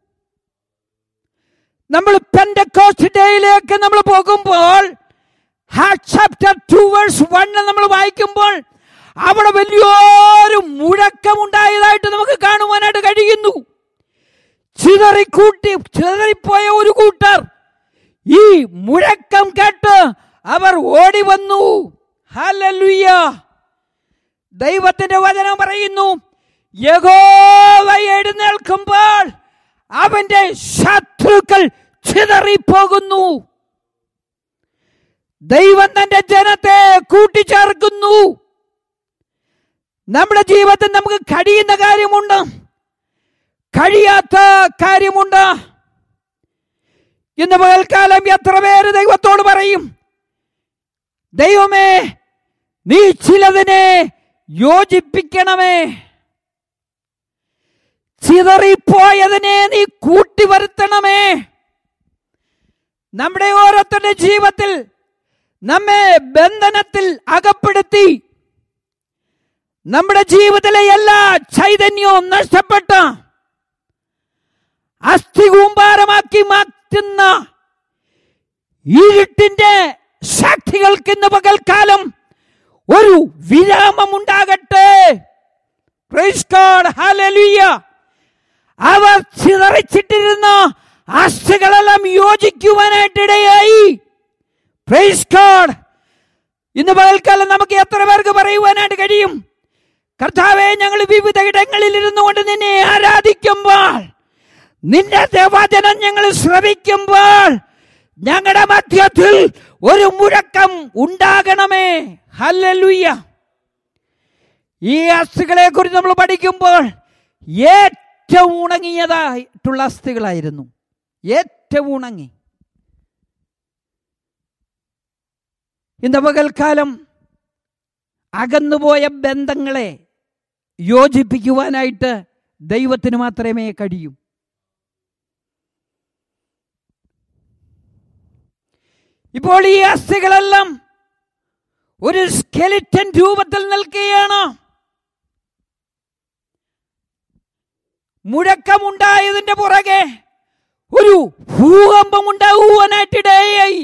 നമ്മൾ പെൻഡക്കോസ്റ്റ് ഡേയിലേക്ക് നമ്മൾ പോകുമ്പോൾ ചാപ്റ്റർ ടു വേഴ്സ് വണ്ണിൽ നമ്മൾ വായിക്കുമ്പോൾ അവിടെ വലിയൊരു മുഴക്കമുണ്ടായതായിട്ട് നമുക്ക് കാണുവാനായിട്ട് കഴിയുന്നു ചിതറിക്കൂട്ടി ചിതറിപ്പോയ ഒരു കൂട്ടർ ഈ മുഴക്കം കേട്ട് അവർ ഓടി വന്നു ഹല്ലേലൂയ ദൈവത്തിന്റെ വചനം പറയുന്നു യഹോവ എഴുന്നേൽക്കുമ്പോൾ അവന്റെ ശത്രുക്കൾ ചിതറിപ്പോകുന്നു ദൈവം തന്റെ ജനത്തെ കൂട്ടിച്ചേർക്കുന്നു നമ്മുടെ ജീവിതത്തിൽ നമുക്ക് കഴിയുന്ന കാര്യമുണ്ട് കഴിയാത്ത കാര്യമുണ്ട് ഇന്ന് പകൽക്കാലം എത്ര പേര് ദൈവത്തോട് പറയും ദൈവമേ നീ ചിലതിനെ യോജിപ്പിക്കണമേ ചിതറിപ്പോയതിനെ നീ കൂട്ടി വരുത്തണമേ നമ്മുടെ ഓരോരുത്തരുടെ ജീവിതത്തിൽ നമ്മെ ബന്ധനത്തിൽ അകപ്പെടുത്തി നമ്മുടെ ജീവിതത്തിലെ എല്ലാ ചൈതന്യവും നഷ്ടപ്പെട്ട അസ്ഥികൂമ്പാരമാക്കി മാറ്റുന്ന ഇരുട്ടിന്റെ ശക്തികൾക്ക് ഇന്ന് പകൽക്കാലം ഒരു വിരാമം ഉണ്ടാകട്ടെ Praise God. Hallelujah. അവർ ചിതറിച്ചിട്ടിരുന്ന അസ്ഥികളെല്ലാം യോജിക്കുവാനായിട്ടിടയായി Praise God. ഇന്ന് പകൽക്കാലം നമുക്ക് എത്ര പേർക്ക് പറയുവാനായിട്ട് കഴിയും കർത്താവെ ഞങ്ങൾ വിവിധ ഇടങ്ങളിൽ ഇരുന്നു കൊണ്ട് നിന്നെ ആരാധിക്കുമ്പോൾ നിന്റെ വചനം ഞങ്ങൾ ശ്രവിക്കുമ്പോൾ ഞങ്ങളുടെ മധ്യത്തിൽ ഒരു മുഴക്കം ഉണ്ടാകണമേ ഹല്ലേലൂയ ഈ അസ്ഥികളെ കുറിച്ച് നമ്മൾ പഠിക്കുമ്പോൾ ഏറ്റവും ഉണങ്ങിയതായിട്ടുള്ള അസ്ഥികളായിരുന്നു ഏറ്റവും ഉണങ്ങി ഇന്ന് പകൽക്കാലം അകന്നുപോയ ബന്ധങ്ങളെ യോജിപ്പിക്കുവാനായിട്ട് ദൈവത്തിന് മാത്രമേ കഴിയൂ ഇപ്പോൾ ഈ അസ്ഥികളെല്ലാം ഒരു സ്കെലിറ്റൻ രൂപത്തിൽ നിൽക്കുകയാണ് മുഴക്കമുണ്ടായതിന്റെ പുറകെ ഒരു ഭൂകമ്പം ഉണ്ടാകുവാനായിട്ടിടയായി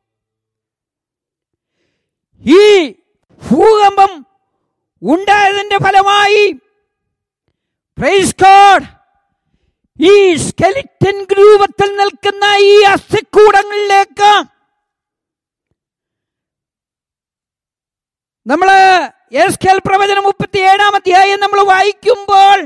ഈ ഭൂകമ്പം ഉണ്ടായതിന്റെ ഫലമായി പ്രൈസ് ഗോഡ് ഈ സ്കെലിറ്റൻ രൂപത്തിൽ നിൽക്കുന്ന ഈ അസ്ഥിക്കൂടങ്ങളിലേക്ക് നമ്മള് എസ് കെൽ പ്രവചനം മുപ്പത്തി ഏഴാം അധ്യായം നമ്മൾ വായിക്കുമ്പോൾ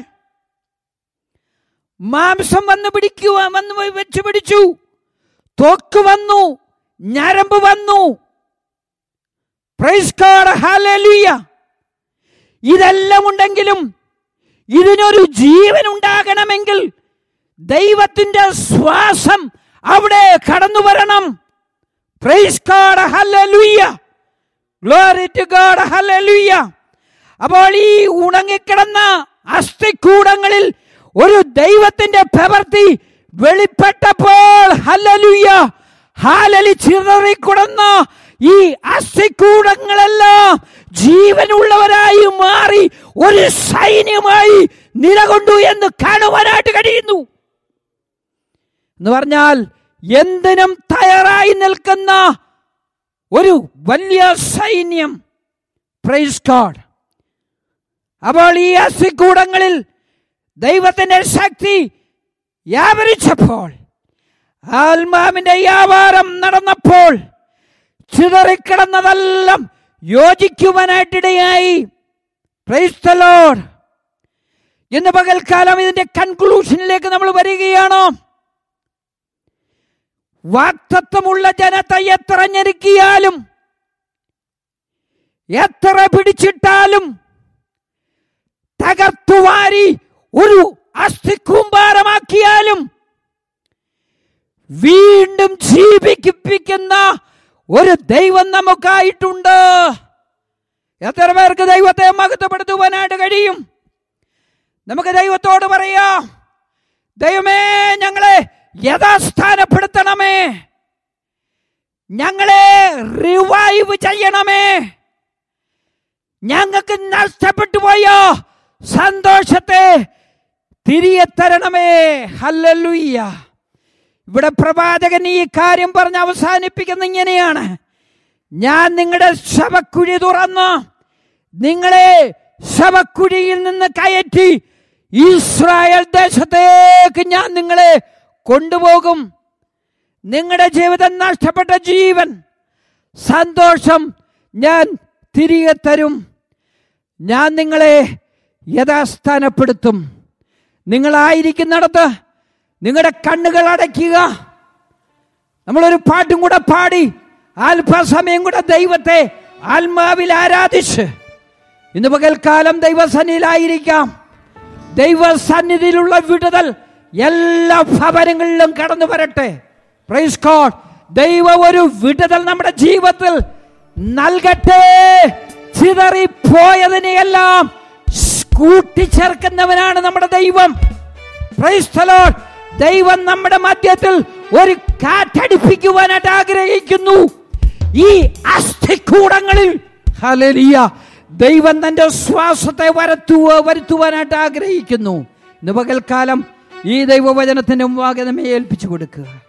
മാംസം വന്ന് പിടിക്കുക വന്ന് വെച്ച് പിടിച്ചു തോക്ക് വന്നു ഞരമ്പ് വന്നു പ്രൈസ് ഗോഡ് ഹല്ലേലൂയ ഇതെല്ലാം ഉണ്ടെങ്കിലും ഇതിനൊരു ജീവൻ ഉണ്ടാകണമെങ്കിൽ ദൈവത്തിന്റെ ശ്വാസം അവിടെ കടന്നു വരണം praise God hallelujah glory to God hallelujah അപ്പോൾ ഈ ഉണങ്ങിക്കിടന്ന അസ്ഥിക്കൂടങ്ങളിൽ ഒരു ദൈവത്തിന്റെ പ്രവൃത്തി വെളിപ്പെട്ടപ്പോൾ ഹല്ലേലൂയ ഹാലലി ചിതറിക്കിടന്ന ഈ അസ്ഥിക്കൂടങ്ങളെല്ലാം ജീവനുള്ളവരായി മാറി ഒരു സൈന്യമായി നിലകൊണ്ടു എന്ന് കാണുവാനായിട്ട് കഴിയുന്നു എന്ന് പറഞ്ഞാൽ എന്തിനും തയ്യാറായി നിൽക്കുന്ന ഒരു വലിയ സൈന്യം പ്രൈസ് ഗോഡ് അപ്പോൾ ഈ അസ്ഥിക്കൂടങ്ങളിൽ ദൈവത്തിന്റെ ശക്തി വ്യാപരിച്ചപ്പോൾ ആത്മാവിന്റെ വ്യാപാരം നടന്നപ്പോൾ ചിതറിക്കിടന്നതെല്ലാം യോജിക്കുവാനായിട്ടിടയായി പ്രൈസ് ദ ലോർഡ് ഇന്ന് പകൽക്കാലം ഇതിന്റെ കൺക്ലൂഷനിലേക്ക് നമ്മൾ വരികയാണോ വാക്തത്വമുള്ള ജനത്തെ എത്ര ഞെരുക്കിയാലും എത്ര പിടിച്ചിട്ടാലും തകർത്തുവാരി ഒരു അസ്ഥിക്കൂമ്പാരമാക്കിയാലും വീണ്ടും ജീവിപ്പിക്കുന്ന ഒരു ദൈവം നമുക്കായിട്ടുണ്ട് എത്ര പേർക്ക് ദൈവത്തെ മഹത്വപ്പെടുത്തുവാനായിട്ട് കഴിയും നമുക്ക് ദൈവത്തോട് പറയാം ദൈവമേ ഞങ്ങളെ യഥാസ്ഥാനപ്പെടുത്തണമേ ഞങ്ങളെ റിവൈവ് ചെയ്യണമേ ഞങ്ങൾക്ക് നഷ്ടപ്പെട്ടു പോയോ സന്തോഷത്തെ തിരികെ തരണമേ ഹല്ലേലൂയ്യ ഇവിടെ പ്രവാചകൻ ഈ കാര്യം പറഞ്ഞ് അവസാനിപ്പിക്കുന്ന ഇങ്ങനെയാണ് ഞാൻ നിങ്ങളുടെ ശവക്കുഴി തുറന്ന് നിങ്ങളെ ശവക്കുഴിയിൽ നിന്ന് കയറ്റി ഇസ്രായേൽ ദേശത്തേക്ക് ഞാൻ നിങ്ങളെ കൊണ്ടുപോകും നിങ്ങളുടെ ജീവിതം നഷ്ടപ്പെട്ട ജീവൻ സന്തോഷം ഞാൻ തിരികെ തരും ഞാൻ നിങ്ങളെ യഥാസ്ഥാനപ്പെടുത്തും നിങ്ങളായിരിക്കുന്നിടത്ത് നിങ്ങളുടെ കണ്ണുകൾ അടയ്ക്കുക നമ്മളൊരു പാട്ടും കൂടെ പാടി അല്പസമയം കൂടെ ദൈവത്തെ ആത്മാവിൽ ആരാധിച്ച് ഇന്ന് പകൽക്കാലം ദൈവസന്നിധിയിലായിരിക്കാം ദൈവസന്നിധിയിലുള്ള വിടുതൽ എല്ലാ ഭവനങ്ങളിലും കടന്നു വരട്ടെ പ്രൈസ് ഗോഡ് ദൈവം ഒരു വിടുതൽ നമ്മുടെ ജീവിതത്തിൽ നൽകട്ടെ ചിതറിപ്പോയതിനെയെല്ലാം കൂട്ടിച്ചേർക്കുന്നവനാണ് നമ്മുടെ ദൈവം പ്രൈസ് the Lord. ദൈവം നമ്മുടെ മധ്യത്തിൽ ഒരു കാറ്റടിപ്പിക്കുവാനായിട്ട് ആഗ്രഹിക്കുന്നു ഈ അസ്ഥിക്കൂടങ്ങളിൽ ഹല്ലേലൂയ ദൈവം തന്റെ ശ്വാസത്തെ വരത്തുക വരുത്തുവാനായിട്ട് ആഗ്രഹിക്കുന്നു ഇന്ന് പകൽക്കാലം ഈ ദൈവവചനത്തിന്റെ മുമ്പാകെ നമ്മെ ഏൽപ്പിച്ചു കൊടുക്കുക